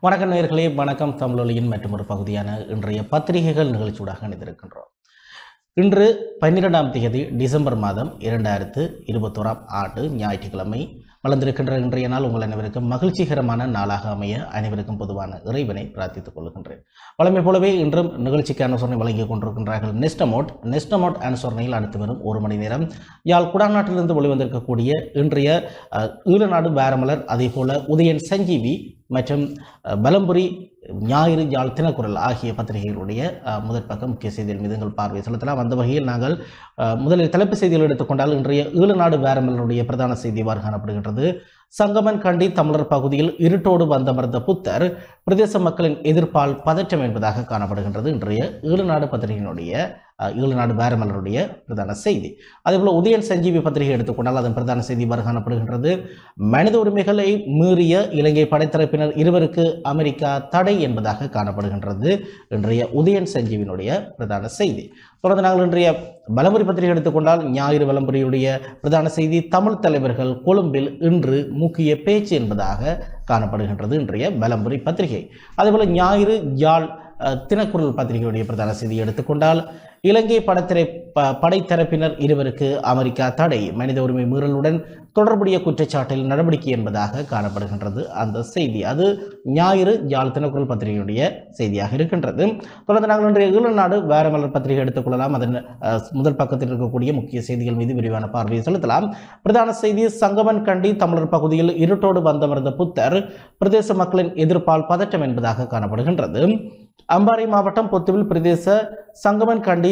வணக்கம் நேயர்களே வணக்கம் தமிழொலியின் மற்றும் ஒரு பகுதியான இன்றைய பத்திரிகைகள் நிகழ்ச்சியூடாக இணைந்திருக்கின்றோம் இன்று பன்னிரெண்டாம் தேதி டிசம்பர் மாதம் இரண்டாயிரத்து இருபத்தோராம் ஆண்டு ஞாயிற்றுக்கிழமை வளர்ந்திருக்கின்ற இன்றைய நாள் உங்கள் அனைவருக்கும் மகிழ்ச்சிகரமான நாளாக அமைய அனைவருக்கும் பொதுவான இறைவனை பிரார்த்தித்துக் கொள்கின்றேன் வழமை போலவே இன்றும் நிகழ்ச்சிக்கு அனுசரணை வழங்கிக் கொண்டிருக்கின்றார்கள் நெஸ்டமோட் நெஸ்டமோட் அனுசரணையில் அடுத்து வரும் ஒரு மணி நேரம் யாழ் குடாநாட்டிலிருந்து வெளிவந்திருக்கக்கூடிய இன்றைய அஹ், ஈழநாடு பேரமலர் அதே போல உதயன் சஞ்சீவி மற்றும் அஹ், பலம்புரி ஞாயிறு யாழ் தினக்குரல் ஆகிய பத்திரிகைகளுடைய அஹ், முதற் பக்கம் முக்கிய செய்திகள் மீது எங்கள் பார்வை செலுத்தலாம் அந்த வகையில் நாங்கள் அஹ், முதலில் தலைப்பு செய்திகள் எடுத்துக்கொண்டால் இன்றைய ஈழநாடு பேரமலருடைய பிரதான செய்தி இவ்வாறு காணப்படுகின்றது சங்கமன் கண்டி தமிழர் பகுதியில் இருட்டோடு வந்தமர்ந்த புத்தர் பிரதேச மக்களின் எதிர்ப்பால் பதற்றம் என்பதாக காணப்படுகின்றது இன்றைய ஈழநாடு பத்திரிகையினுடைய அஹ், ஈழநாடு பேரமலருடைய பிரதான செய்தி அதேபோல் உதயன் சஞ்சீவி பத்திரிகை எடுத்துக்கொண்டால் அதன் பிரதான செய்தி இவ்வாறு காணப்படுகின்றது மனித உரிமைகளை மீறிய இலங்கை படைத்தரப்பினர் இருவருக்கு அமெரிக்கா தடை என்பதாக காணப்படுகின்றது இன்றைய உதயன் சஞ்சீவினுடைய பிரதான செய்தி தொடர்ந்து நாங்கள் இன்றைய பலமுறை பத்திரிகை எடுத்துக்கொண்டால் ஞாயிறு வலம்புரியுடைய பிரதான செய்தி தமிழ் தலைவர்கள் கொழும்பில் இன்று முக்கிய பேச்சு என்பதாக காணப்படுகின்றது இன்றைய பலம்புரி பத்திரிகை அதேபோல ஞாயிறு யாழ் அஹ், தினக்குரல் பத்திரிகையுடைய பிரதான செய்தி எடுத்துக்கொண்டால் இலங்கை படத்திரை ப- படைத்தரப்பினர் இருவருக்கு அமெரிக்கா தடை மனித உரிமை மீறலுடன் தொடர்புடைய குற்றச்சாட்டில் நடவடிக்கை என்பதாக காணப்படுகின்றது அந்த செய்தி அது ஞாயிறு யாழ் தினக்குரல் பத்திரிகையுடைய செய்தியாக இருக்கின்றது தொடர்ந்து நாங்கள் இன்றைய ஈழநாடு வேரமலர் பத்திரிகை எடுத்துக்கொள்ளலாம் அதன் அஹ், முதல் பக்கத்தில் இருக்கக்கூடிய முக்கிய செய்திகள் மீது விரிவான பார்வையை செலுத்தலாம் பிரதான செய்தி சங்கமன் கண்டி தமிழர் பகுதியில் இருட்டோடு வந்தமர்ந்த புத்தர் பிரதேச மக்களின் எதிர்ப்பால் பதற்றம் என்பதாக காணப்படுகின்றது அம்பாறை மாவட்டம் பொத்துவில் பிரதேச சங்கமன் கண்டி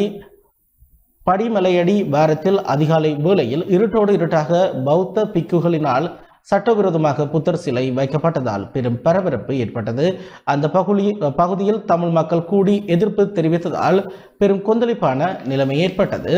படிமலையடி வாரத்தில் அதிகாலை வேளையில் இருட்டோடு இருட்டாக பௌத்த பிக்குகளினால் சட்டவிரோதமாக புத்தர் சிலை வைக்கப்பட்டதால் பெரும் பரபரப்பு ஏற்பட்டது அந்த பகுதி பகுதியில் தமிழ் மக்கள் கூடி எதிர்ப்பு தெரிவித்ததால் பெரும் கொந்தளிப்பான நிலைமை ஏற்பட்டது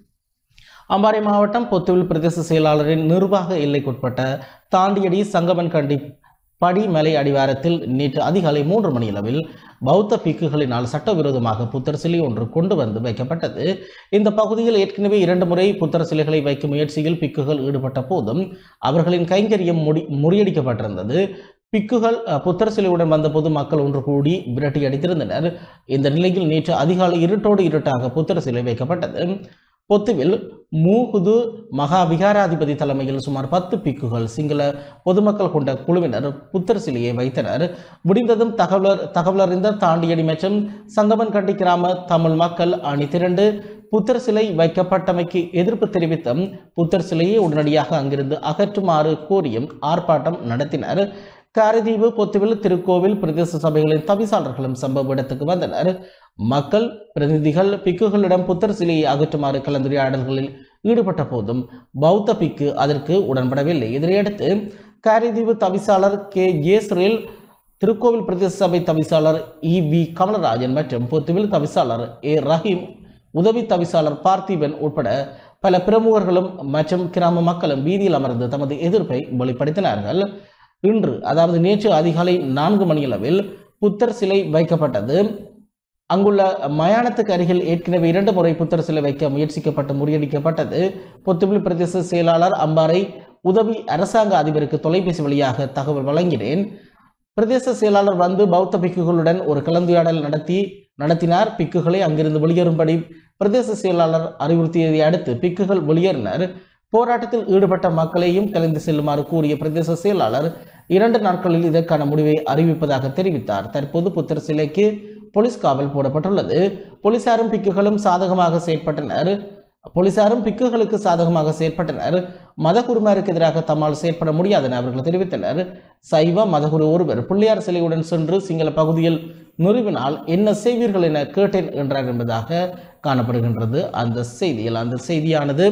அம்பாறை மாவட்டம் பொத்துவில் பிரதேச செயலாளரின் நிர்வாக எல்லைக்குட்பட்ட தாண்டியடி சங்கமன் கண்டி படிமலை அடிவாரத்தில் நேற்று அதிகாலை மூன்று மணியளவில் பௌத்த பிக்குகளினால் சட்டவிரோதமாக புத்தர் சிலை ஒன்று கொண்டு வந்து வைக்கப்பட்டது இந்த பகுதியில் ஏற்கனவே இரண்டு முறை புத்தர் சிலைகளை வைக்கும் முயற்சியில் பிக்குகள் ஈடுபட்ட போதும் அவர்களின் கைங்கரியம் முடி முறியடிக்கப்பட்டிருந்தது பிக்குகள் அஹ், புத்தர் சிலையுடன் வந்த பொதுமக்கள் ஒன்று கூடி விரட்டி அடித்திருந்தனர் இந்த நிலையில் நேற்று அதிகாலை இருட்டோடு இருட்டாக புத்தர் சிலை வைக்கப்பட்டது பொத்துவில் மூகுது மகா விகாராதிபதி தலைமையில் சுமார் பத்து பிக்குகள் சிங்கள பொதுமக்கள் கொண்ட குழுவினர் புத்தர் சிலையை வைத்தனர் முடிந்ததும் தகவலர் தகவலறிந்த தாண்டியடி மற்றும் சங்கமன் கண்டி கிராம தமிழ் மக்கள் அணி திரண்டு புத்தர் சிலை வைக்கப்பட்டமைக்கு எதிர்ப்பு தெரிவித்த புத்தர் சிலையை உடனடியாக அங்கிருந்து அகற்றுமாறு கோரியும் ஆர்ப்பாட்டம் நடத்தினர் காரைதீவு பொத்துவில் திருக்கோவில் பிரதேச சபைகளின் தவிசாளர்களும் சம்பவ இடத்துக்கு வந்தனர் மக்கள் பிரதிநிதிகள் பிக்குகளிடம் புத்தர் சிலையை அகற்றுமாறு கலந்துரையாடல்களில் ஈடுபட்ட போதும் பௌத்த பிக்கு அதற்கு உடன்படவில்லை இதனையடுத்து காரைதீவு தவிசாளர் கே ஜேஸ்ரேல் திருக்கோவில் பிரதேச சபை தவிசாளர் இ வி கமலராஜன் மற்றும் பொத்துவில் தவிசாளர் ஏ ரஹீம் உதவி தவிசாளர் பார்த்திபன் உட்பட பல பிரமுகர்களும் மற்றும் கிராம மக்களும் வீதியில் அமர்ந்து தமது எதிர்ப்பை வெளிப்படுத்தினார்கள் இன்று அதாவது நேற்று அதிகாலை நான்கு மணியளவில் புத்தர் சிலை வைக்கப்பட்டது அங்குள்ள மயானத்துக்கு அருகில் ஏற்கனவே இரண்டு முறை புத்தர் சிலை வைக்க முயற்சிக்கப்பட்டு முறியடிக்கப்பட்டது பொத்துவில் பிரதேச செயலாளர் அம்பாறை உதவி அரசாங்க அதிபருக்கு தொலைபேசி வழியாக தகவல் வழங்கினேன் பிரதேச செயலாளர் வந்து பௌத்த பிக்குகளுடன் ஒரு கலந்துரையாடல் நடத்தி நடத்தினார் பிக்குகளை அங்கிருந்து வெளியேறும்படி பிரதேச செயலாளர் அறிவுறுத்தியதை அடுத்து பிக்குகள் வெளியேறினர் போராட்டத்தில் ஈடுபட்ட மக்களையும் கலந்து செல்லுமாறு கூறிய பிரதேச செயலாளர் இரண்டு நாட்களில் இதற்கான முடிவை அறிவிப்பதாக தெரிவித்தார் தற்போது புத்தர் சிலைக்கு போலீஸ் காவல் போடப்பட்டுள்ளது போலீசாரும் பிக்குகளும் சாதகமாக செயற்பட்டனர் போலீசாரும் பிக்குகளுக்கு சாதகமாக செயற்பட்டனர் மதகுருமாருக்கு எதிராக தம்மால் செயற்பட முடியாது என அவர்கள் தெரிவித்தனர் சைவ மதகுரு ஒருவர் பிள்ளையார் சிலையுடன் சென்று சிங்கள பகுதியில் நிறுவினால் என்ன செய்வீர்கள் என கேட்டேன் என்றார் என்பதாக காணப்படுகின்றது அந்த செய்தியில் அந்த செய்தியானது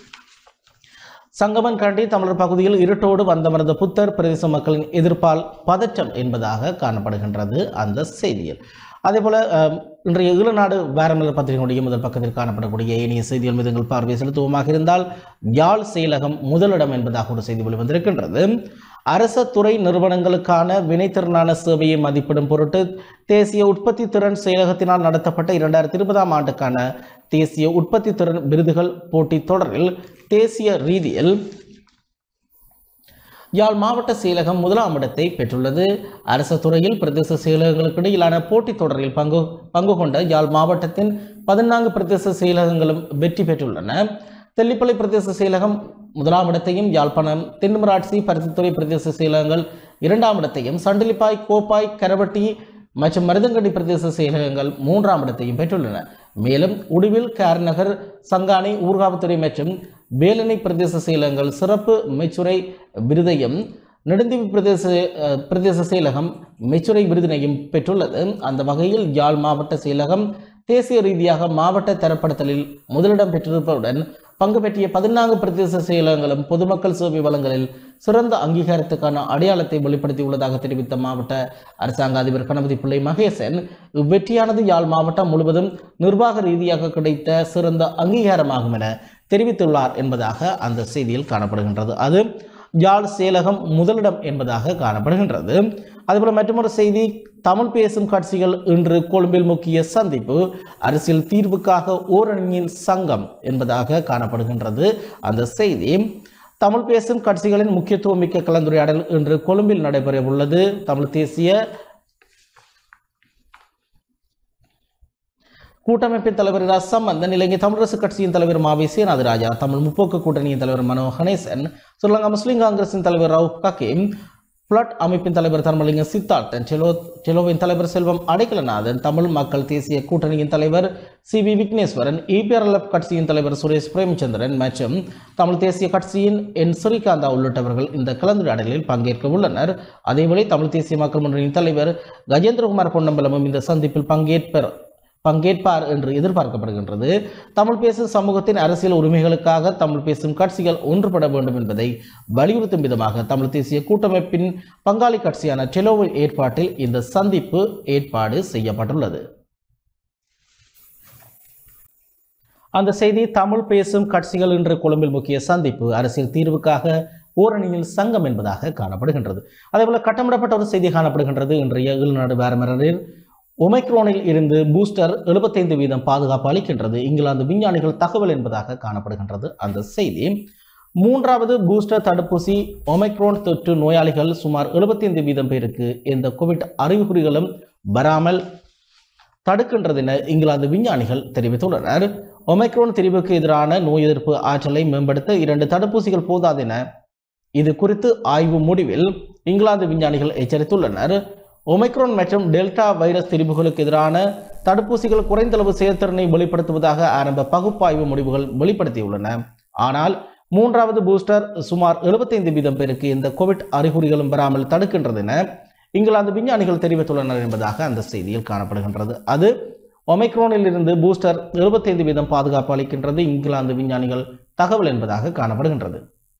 சங்கமன் காட்டி தமிழர் பகுதியில் இருட்டோடு வந்தமர்ந்த புத்தர் பிரதேச மக்களின் எதிர்ப்பால் பதற்றம் என்பதாக காணப்படுகின்றது அந்த செய்தியில் அதேபோல அஹ், இன்றைய ஈழநாடு வேரமலர் பத்திரிகையுடைய முதல் பக்கத்தில் காணப்படக்கூடிய ஏனைய செய்திகள் மீது எங்கள் பார்வை செலுத்துவோமாக இருந்தால் யாழ் செயலகம் முதலிடம் என்பதாக ஒரு செய்தி வெளிவந்திருக்கின்றது அரச துறை நிறுவனங்களுக்கான வினைத்திறனான சேவையை மதிப்பிடும் பொருட்டு தேசிய உற்பத்தி திறன் செயலகத்தினால் நடத்தப்பட்ட இரண்டாயிரத்தி இருபதாம் ஆண்டுக்கான தேசிய உற்பத்தி திறன் விருதுகள் போட்டித் தொடரில் தேசிய ரீதியில் யாழ் மாவட்ட செயலகம் முதலாம் இடத்தை பெற்றுள்ளது அரசு துறையில் பிரதேச செயலகங்களுக்கு இடையிலான போட்டித் தொடரில் பங்கு பங்கு கொண்ட யாழ் மாவட்டத்தின் பதினான்கு பிரதேச செயலகங்களும் வெற்றி பெற்றுள்ளன தெல்லிப்பளை பிரதேச செயலகம் முதலாம் இடத்தையும் யாழ்ப்பாணம் தென்மராட்சி பருத்தித்துறை பிரதேச செயலகங்கள் இரண்டாம் இடத்தையும் சண்டிலிப்பாய் கோப்பாய் கரவட்டி மற்றும் மருதங்கடி பிரதேச செயலகங்கள் மூன்றாம் இடத்தையும் பெற்றுள்ளன மேலும் உடுவில் கார்நகர் சங்கானை ஊர்காவத்துறை மற்றும் வேலனை பிரதேச செயலகங்கள் சிறப்பு மெச்சுரை விருதையும் நெடுந்தீவு பிரதேச அஹ், பிரதேச செயலகம் மெச்சுரை விருதினையும் பெற்றுள்ளது அந்த வகையில் யாழ் மாவட்ட செயலகம் தேசிய ரீதியாக மாவட்ட தரப்படுத்தலில் முதலிடம் பெற்றிருப்பதுடன் பங்கு பெற்றிய பதினான்கு பிரதேச செயலகங்களும் பொதுமக்கள் சேவை வளங்களில் சிறந்த அங்கீகாரத்துக்கான அடையாளத்தை வெளிப்படுத்தியுள்ளதாக தெரிவித்த மாவட்ட அரசாங்க அதிபர் கணபதி பிள்ளை மகேசன் இவ்வெற்றியானது யாழ் மாவட்டம் முழுவதும் நிர்வாக ரீதியாக கிடைத்த சிறந்த அங்கீகாரமாகும் என தெரிவித்துள்ளார் என்பதாக அந்த செய்தியில் காணப்படுகின்றது அது யாழ் செயலகம் முதலிடம் என்பதாக காணப்படுகின்றது அதுபோல மற்றொரு செய்தி தமிழ் பேசும் கட்சிகள் இன்று கொழும்பில் முக்கிய சந்திப்பு அரசியல் தீர்வுக்காக ஓரணியின் சங்கம் என்பதாக காணப்படுகின்றது அந்த செய்தி தமிழ் பேசும் கட்சிகளின் முக்கியத்துவமிக்க கலந்துரையாடல் இன்று கொழும்பில் நடைபெற உள்ளது தமிழ் தேசிய கூட்டமைப்பின் தலைவர் இரா சம்பந்தன் இலங்கை தமிழரசு கட்சியின் தலைவர் மாவி சேனாதிராஜா தமிழ் முற்போக்கு கூட்டணியின் தலைவர் மனோ கணேசன் ஸ்ரீலங்கா முஸ்லிம் காங்கிரசின் தலைவர் ரவுப் கக்கீம் புலட் அமைப்பின் தலைவர் தர்மலிங்க சித்தார்த்தன் செலோ செலோவின் தலைவர் செல்வம் அடைக்கலநாதன் தமிழ் மக்கள் தேசிய கூட்டணியின் தலைவர் சி வி விக்னேஸ்வரன் இபிஆர்எல்எஃப் கட்சியின் தலைவர் சுரேஷ் பிரேமச்சந்திரன் மற்றும் தமிழ் தேசிய கட்சியின் என் ஸ்ரீகாந்தா உள்ளிட்டவர்கள் இந்த கலந்துரையாடலில் பங்கேற்க உள்ளனர் அதேவேளை தமிழ் தேசிய மக்கள் முன்னணியின் தலைவர் கஜேந்திரகுமார் பொன்னம்பலமும் இந்த சந்திப்பில் பங்கேற்பர் பங்கேற்பார் என்று எதிர்பார்க்கப்படுகின்றது தமிழ் பேசும் சமூகத்தின் அரசியல் உரிமைகளுக்காக தமிழ் பேசும் கட்சிகள் ஒன்றுபட வேண்டும் என்பதை வலியுறுத்தும் விதமாக தமிழ் தேசிய கூட்டமைப்பின் பங்காளி கட்சியான டெலோவோ ஏற்பாட்டில் இந்த சந்திப்பு ஏற்பாடு செய்யப்பட்டுள்ளது அந்த செய்தி தமிழ் பேசும் கட்சிகள் இன்று கொழும்பில் முக்கிய சந்திப்பு அரசியல் தீர்வுக்காக ஓரணியில் சங்கம் என்பதாக காணப்படுகின்றது அதேபோல கட்டமிடப்பட்ட ஒரு செய்தி காணப்படுகின்றது இன்றைய ஈழ்நாடு வேரமரில் ஒமைக்ரோனில் இருந்து பூஸ்டர் 75% வீதம் பாதுகாப்பு அளிக்கின்றது இங்கிலாந்து விஞ்ஞானிகள் தகவல் என்பதாக காணப்படுகின்றது அந்த செய்தி மூன்றாவது பூஸ்டர் தடுப்பூசி ஒமைக்ரோன் தொற்று நோயாளிகள் சுமார் 75% வீதம் பேருக்கு எந்த கோவிட் அறிகுறிகளும் வராமல் தடுக்கின்றது என இங்கிலாந்து விஞ்ஞானிகள் தெரிவித்துள்ளனர் ஒமைக்ரோன் திரிவுக்கு எதிரான நோய் எதிர்ப்பு ஆற்றலை மேம்படுத்த இரண்டு தடுப்பூசிகள் போதாதென இது குறித்து ஆய்வு முடிவில் இங்கிலாந்து விஞ்ஞானிகள் எச்சரித்துள்ளனர் ஒமைக்ரோன் மற்றும் டெல்டா வைரஸ் திரிவுகளுக்கு எதிரான தடுப்பூசிகள் குறைந்தளவு செயல்திறனை வெளிப்படுத்துவதாக ஆரம்ப பகுப்பாய்வு முடிவுகள் வெளிப்படுத்தியுள்ளன ஆனால் மூன்றாவது பூஸ்டர் சுமார் 75% வீதம் பேருக்கு இந்த கோவிட் அறிகுறிகளும் வராமல் தடுக்கின்றது என இங்கிலாந்து விஞ்ஞானிகள் தெரிவித்துள்ளனர் என்பதாக அந்த செய்தியில் காணப்படுகின்றது அது ஒமைக்ரோனில் இருந்து பூஸ்டர் 75% வீதம் பாதுகாப்பு அளிக்கின்றது இங்கிலாந்து விஞ்ஞானிகள் தகவல் என்பதாக காணப்படுகின்றது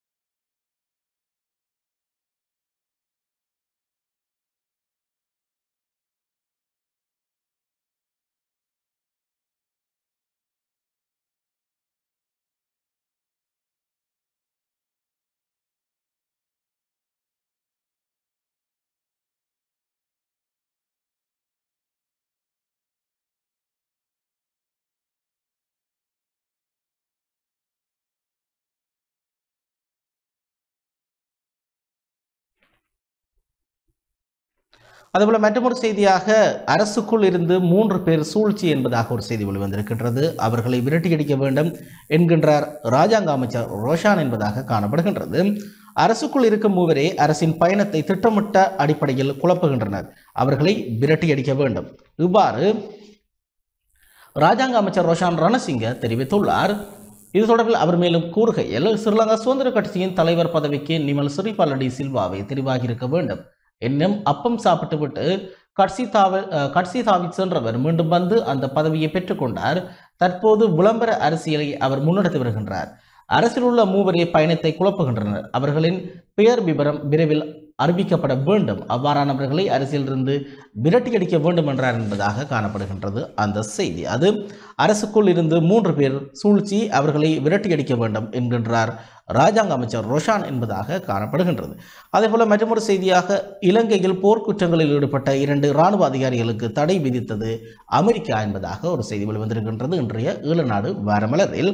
அதுபோல மற்றொரு செய்தியாக அரசுக்குள் இருந்து மூன்று பேர் சூழ்ச்சி என்பதாக ஒரு செய்தி வெளிவந்திருக்கின்றது அவர்களை விரட்டியடிக்க வேண்டும் என்கின்றார் ராஜாங்க அமைச்சர் ரோஷான் என்பதாக காணப்படுகின்றது அரசுக்குள் இருக்கும் மூவரே அரசின் பயணத்தை திட்டமிட்ட அடிப்படையில் குழப்புகின்றனர் அவர்களை விரட்டியடிக்க வேண்டும் இவ்வாறு ராஜாங்க அமைச்சர் ரோஷான் ரணசிங்க தெரிவித்துள்ளார் இது தொடர்பில் அவர் மேலும் கூறுகையில் ஸ்ரீலங்கா சுதந்திர கட்சியின் தலைவர் பதவிக்கு நிமல் சிறிபாலடி சில்வாவை தெரிவாகியிருக்க வேண்டும் என்னும் அப்பம் சாப்பிட்டுவிட்டு கட்சி தாவ அஹ், கட்சி தாவி சென்றவர் மீண்டும் வந்து அந்த பதவியை பெற்றுக்கொண்டார் தற்போது விளம்பர அரசியலை அவர் முன்னெடுத்து வருகின்றார் அரசில் உள்ள மூவரே பயணத்தை குழப்புகின்றனர் அவர்களின் பெயர் விவரம் விரைவில் அறிவிக்கப்பட வேண்டும் அவ்வாறானவர்களை அரசியலிருந்து விரட்டியடிக்க வேண்டும் என்றார் என்பதாக காணப்படுகின்றது அந்த செய்தி அது அரசுக்குள் இருந்து மூன்று பேர் சூழ்ச்சி அவர்களை விரட்டியடிக்க வேண்டும் என்கின்றார் ராஜாங்க அமைச்சர் ரோஷான் என்பதாக காணப்படுகின்றது அதேபோல மற்றொரு செய்தியாக இலங்கையில் போர்க்குற்றங்களில் ஈடுபட்ட இரண்டு இராணுவ அதிகாரிகளுக்கு தடை விதித்தது அமெரிக்கா என்பதாக ஒரு செய்தி வெளிவந்திருக்கின்றது இன்றைய ஈழநாடு வாரமலரில்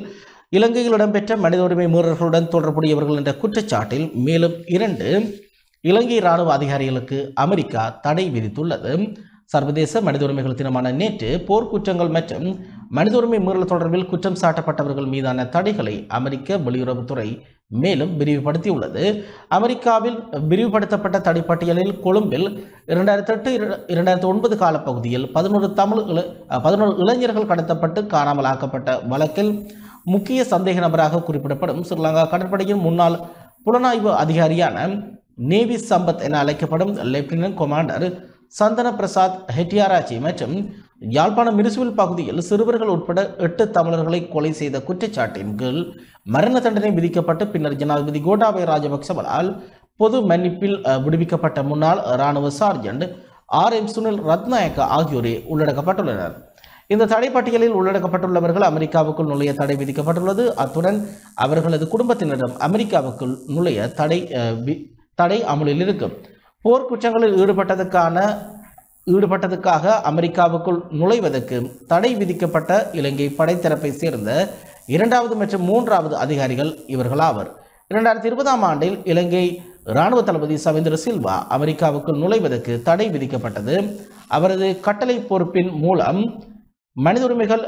இலங்கையில் இடம்பெற்ற மனித உரிமை மீறல்களுடன் தொடர்புடையவர்கள் என்ற குற்றச்சாட்டில் மேலும் இரண்டு இலங்கை இராணுவ அதிகாரிகளுக்கு அமெரிக்கா தடை விதித்துள்ளது சர்வதேச மனித உரிமைகள் தினமான நேற்று போர்க்குற்றங்கள் மற்றும் மனித உரிமை மீறல் தொடர்பில் குற்றம் சாட்டப்பட்டவர்கள் மீதான தடைகளை அமெரிக்க வெளியுறவுத்துறை மேலும் விரிவுபடுத்தியுள்ளது அமெரிக்காவில் விரிவுபடுத்தப்பட்ட தடை பட்டியலில் கொழும்பில் இரண்டாயிரத்தி எட்டு இரண்டாயிரத்தி ஒன்பது காலப்பகுதியில் பதினோரு தமிழ் இள பதினோரு இளைஞர்கள் கடத்தப்பட்டு காணாமல் ஆக்கப்பட்ட வழக்கில் முக்கிய சந்தேக நபராக குறிப்பிடப்படும் ஸ்ரீலங்கா கடற்படையின் முன்னாள் புலனாய்வு அதிகாரியான நேவி சம்பத் என அழைக்கப்படும் லெப்டினன்ட் கொமாண்டர் சந்தன பிரசாத் ஹெட்டியாராச்சி மற்றும் யாழ்ப்பாணம் மிரிசுவில் பகுதியில் சிறுவர்கள் உட்பட எட்டு தமிழர்களை கொலை செய்த குற்றச்சாட்டின் கீழ் மரண தண்டனை விதிக்கப்பட்டு பின்னர் ஜனாதிபதி கோட்டாபய ராஜபக்சவரால் பொது மன்னிப்பில் அஹ், விடுவிக்கப்பட்ட முன்னாள் இராணுவ sergeant R M Sunil Ratnayake ஆகியோரே உள்ளடக்கப்பட்டுள்ளனர் இந்த தடை பட்டியலில் உள்ளடக்கப்பட்டுள்ளவர்கள் அமெரிக்காவுக்குள் நுழைய தடை விதிக்கப்பட்டுள்ளது அத்துடன் அவர்களது குடும்பத்தினரும் அமெரிக்காவுக்குள் நுழைய தடை அஹ், வி- தடை அமலில் இருக்கும் போர்க்குற்றங்களில் ஈடுபட்டதுக்கான ஈடுபட்டதுக்காக அமெரிக்காவுக்குள் நுழைவதற்கு தடை விதிக்கப்பட்ட இலங்கை படைத்தரப்பை சேர்ந்த இரண்டாவது மற்றும் மூன்றாவது அதிகாரிகள் இவர்களாவர் இரண்டாயிரத்தி இருபதாம் ஆண்டில் இலங்கை இராணுவ தளபதி சவேந்திர சில்வா அமெரிக்காவுக்குள் நுழைவதற்கு தடை விதிக்கப்பட்டது அவரது கட்டளை பொறுப்பின் மூலம் மனித உரிமைகள்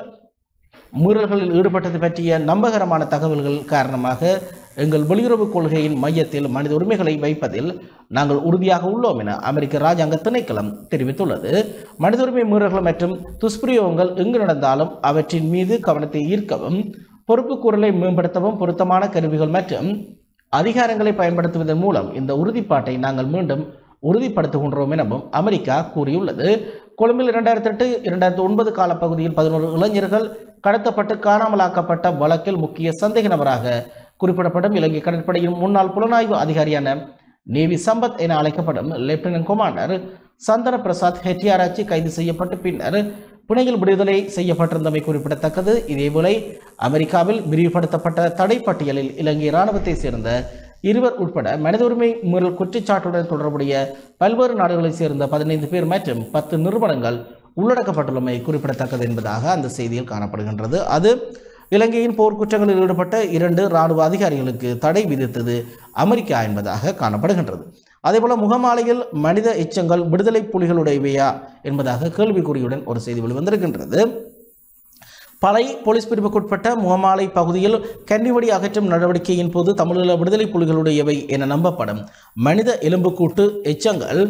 மீறல்களில் ஈடுபட்டது பற்றிய நம்பகரமான தகவல்கள் காரணமாக எங்கள் வெளியுறவு கொள்கையின் மையத்தில் மனித உரிமைகளை வைப்பதில் நாங்கள் உறுதியாக உள்ளோம் என அமெரிக்க ராஜாங்க திணைக்களம் தெரிவித்துள்ளது மனித உரிமை மீறல்கள் மற்றும் துஷ்பிரயோகங்கள் எங்கு நடந்தாலும் அவற்றின் மீது கவனத்தை ஈர்க்கவும் பொறுப்புக்கூறலை மேம்படுத்தவும் பொருத்தமான கருவிகள் மற்றும் அதிகாரங்களை பயன்படுத்துவதன் மூலம் இந்த உறுதிப்பாட்டை நாங்கள் மீண்டும் உறுதிப்படுத்துகின்றோம் எனவும் அமெரிக்கா கூறியுள்ளது கொழும்பில் இரண்டாயிரத்தி எட்டு இரண்டாயிரத்தி ஒன்பது காலப்பகுதியில் பதினோரு இளைஞர்கள் கடத்தப்பட்டு காணாமலாக்கப்பட்ட வழக்கில் முக்கிய சந்தேக நபராக குறிப்பிடப்படும் இலங்கை கடற்படையின் முன்னாள் புலனாய்வு அதிகாரியான நேவி சம்பத் என அழைக்கப்படும் லெப்டினன்ட் கொமாண்டர் சந்தன பிரசாத் ஹெட்டியாராச்சி கைது செய்யப்பட்டு பின்னர் பிணையில் விடுதலை செய்யப்பட்டிருந்தமை குறிப்பிடத்தக்கது இதேவேளை அமெரிக்காவில் விரிவுபடுத்தப்பட்ட தடை பட்டியலில் இலங்கை இராணுவத்தை சேர்ந்த இருவர் உட்பட மனித உரிமை மீறல் குற்றச்சாட்டுடன் தொடர்புடைய பல்வேறு நாடுகளைச் சேர்ந்த பதினைந்து பேர் மற்றும் பத்து நிறுவனங்கள் உள்ளடக்கப்பட்டுள்ளமை குறிப்பிடத்தக்கது என்பதாக அந்த செய்தியில் காணப்படுகின்றது அது இலங்கையின் போர்க்குற்றங்களில் ஈடுபட்ட இரண்டு இராணுவ அதிகாரிகளுக்கு தடை விதித்தது அமெரிக்கா என்பதாக காணப்படுகின்றது அதேபோல முகமாலையில் மனித எச்சங்கள் விடுதலை புலிகளுடையவையா என்பதாக கேள்விக்குறியுடன் ஒரு செய்தி வெளிவந்திருக்கின்றது பளை போலீஸ் பிரிவுக்குட்பட்ட முகமாலை பகுதியில் கன்னிவடி அகற்றும் நடவடிக்கையின் போது தமிழீழ விடுதலை புலிகளுடையவை என நம்பப்படும் மனித எலும்புக்கூட்டு எச்சங்கள்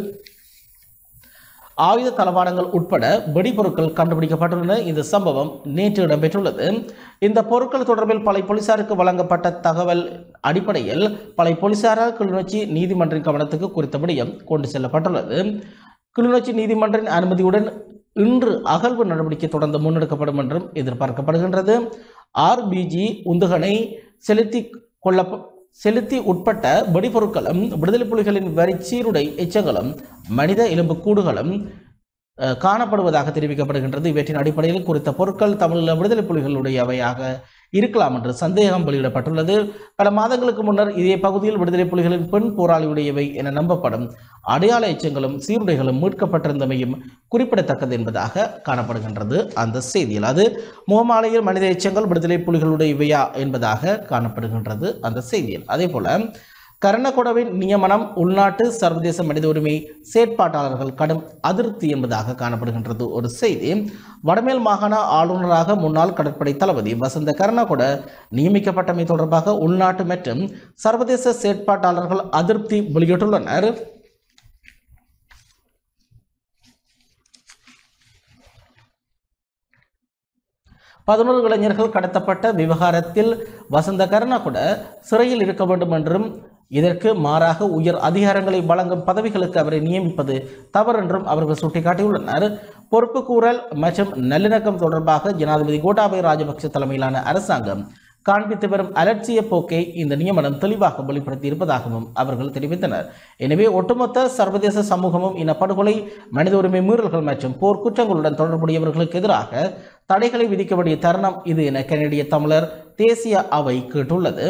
ஆயுத தளவாடங்கள் உட்பட வெடிபொருட்கள் கண்டுபிடிக்கப்பட்டுள்ளன இந்த சம்பவம் நேற்று இடம்பெற்றுள்ளது இந்த பொருட்கள் தொடர்பில் பல போலீசாருக்கு வழங்கப்பட்ட தகவல் அடிப்படையில் பல போலீசாரால் கிளிநொச்சி நீதிமன்றின் கவனத்துக்கு குறித்த விடயம் கொண்டு செல்லப்பட்டுள்ளது கிளிநொச்சி நீதிமன்றின் அனுமதியுடன் இன்று அகழ்வு நடவடிக்கை தொடர்ந்து முன்னெடுக்கப்படும் என்றும் எதிர்பார்க்கப்படுகின்றது ஆர்பிஜி உந்துகனை செலுத்தி கொள்ள செலுத்தி உட்பட்ட வெடிபொருட்களும் விடுதலை புலிகளின் வரி சீருடை எச்சங்களும் மனித எலும்புக்கூடுகளும் அஹ், காணப்படுவதாக தெரிவிக்கப்படுகின்றது இவற்றின் அடிப்படையில் குறித்த பொருட்கள் தமிழீழ விடுதலை புலிகளுடையவையாக இருக்கலாம் என்று சந்தேகம் வெளியிடப்பட்டுள்ளது பல மாதங்களுக்கு முன்னர் இதே பகுதியில் விடுதலை புலிகளின் பெண் போராளியுடையவை என நம்பப்படும் அடையாள எச்சங்களும் சீருடைகளும் மீட்கப்பட்டிருந்தமையும் குறிப்பிடத்தக்கது என்பதாக காணப்படுகின்றது அந்த செய்தியில் அது முகமாலையில் மனித எச்சங்கள் விடுதலை புலிகளுடையவையா என்பதாக காணப்படுகின்றது அந்த செய்தியில் அதே போல கர்ணகொடவின் நியமனம் உள்நாட்டு சர்வதேச மனித உரிமை செயற்பாட்டாளர்கள் கடும் அதிருப்தி என்பதாக காணப்படுகின்றது ஒரு செய்தி வடமேல் மாகாண ஆளுநராக முன்னாள் கடற்படை தளபதி வசந்த கர்ணகொட நியமிக்கப்பட்டமை தொடர்பாக உள்நாட்டு மற்றும் சர்வதேச செயற்பாட்டாளர்கள் அதிருப்தி வெளியிட்டுள்ளனர் பதினோரு இளைஞர்கள் கடத்தப்பட்ட விவகாரத்தில் வசந்த கருணாகுட சிறையில் இருக்க வேண்டும் என்றும் இதற்கு மாறாக உயர் அதிகாரங்களை வழங்கும் பதவிகளுக்கு அவரை நியமிப்பது தவறென்றும் அவர்கள் சுட்டிக்காட்டியுள்ளனர் பொறுப்புக்கூறல் மற்றும் நல்லிணக்கம் தொடர்பாக ஜனாதிபதி கோட்டாபய ராஜபக்ஷ தலைமையிலான அரசாங்கம் காண்பித்து வரும் அலட்சிய போக்கை இந்த நியமனம் தெளிவாக வெளிப்படுத்தி இருப்பதாகவும் அவர்கள் தெரிவித்தனர் எனவே ஒட்டுமொத்த சர்வதேச சமூகமும் இனப்படுகொலை மனித உரிமை மீறல்கள் மற்றும் போர்க்குற்றங்களுடன் தொடர்புடையவர்களுக்கு எதிராக தடைகளை விதிக்க வேண்டிய தருணம் இது என கனடிய தமிழர் தேசிய அவை கேட்டுள்ளது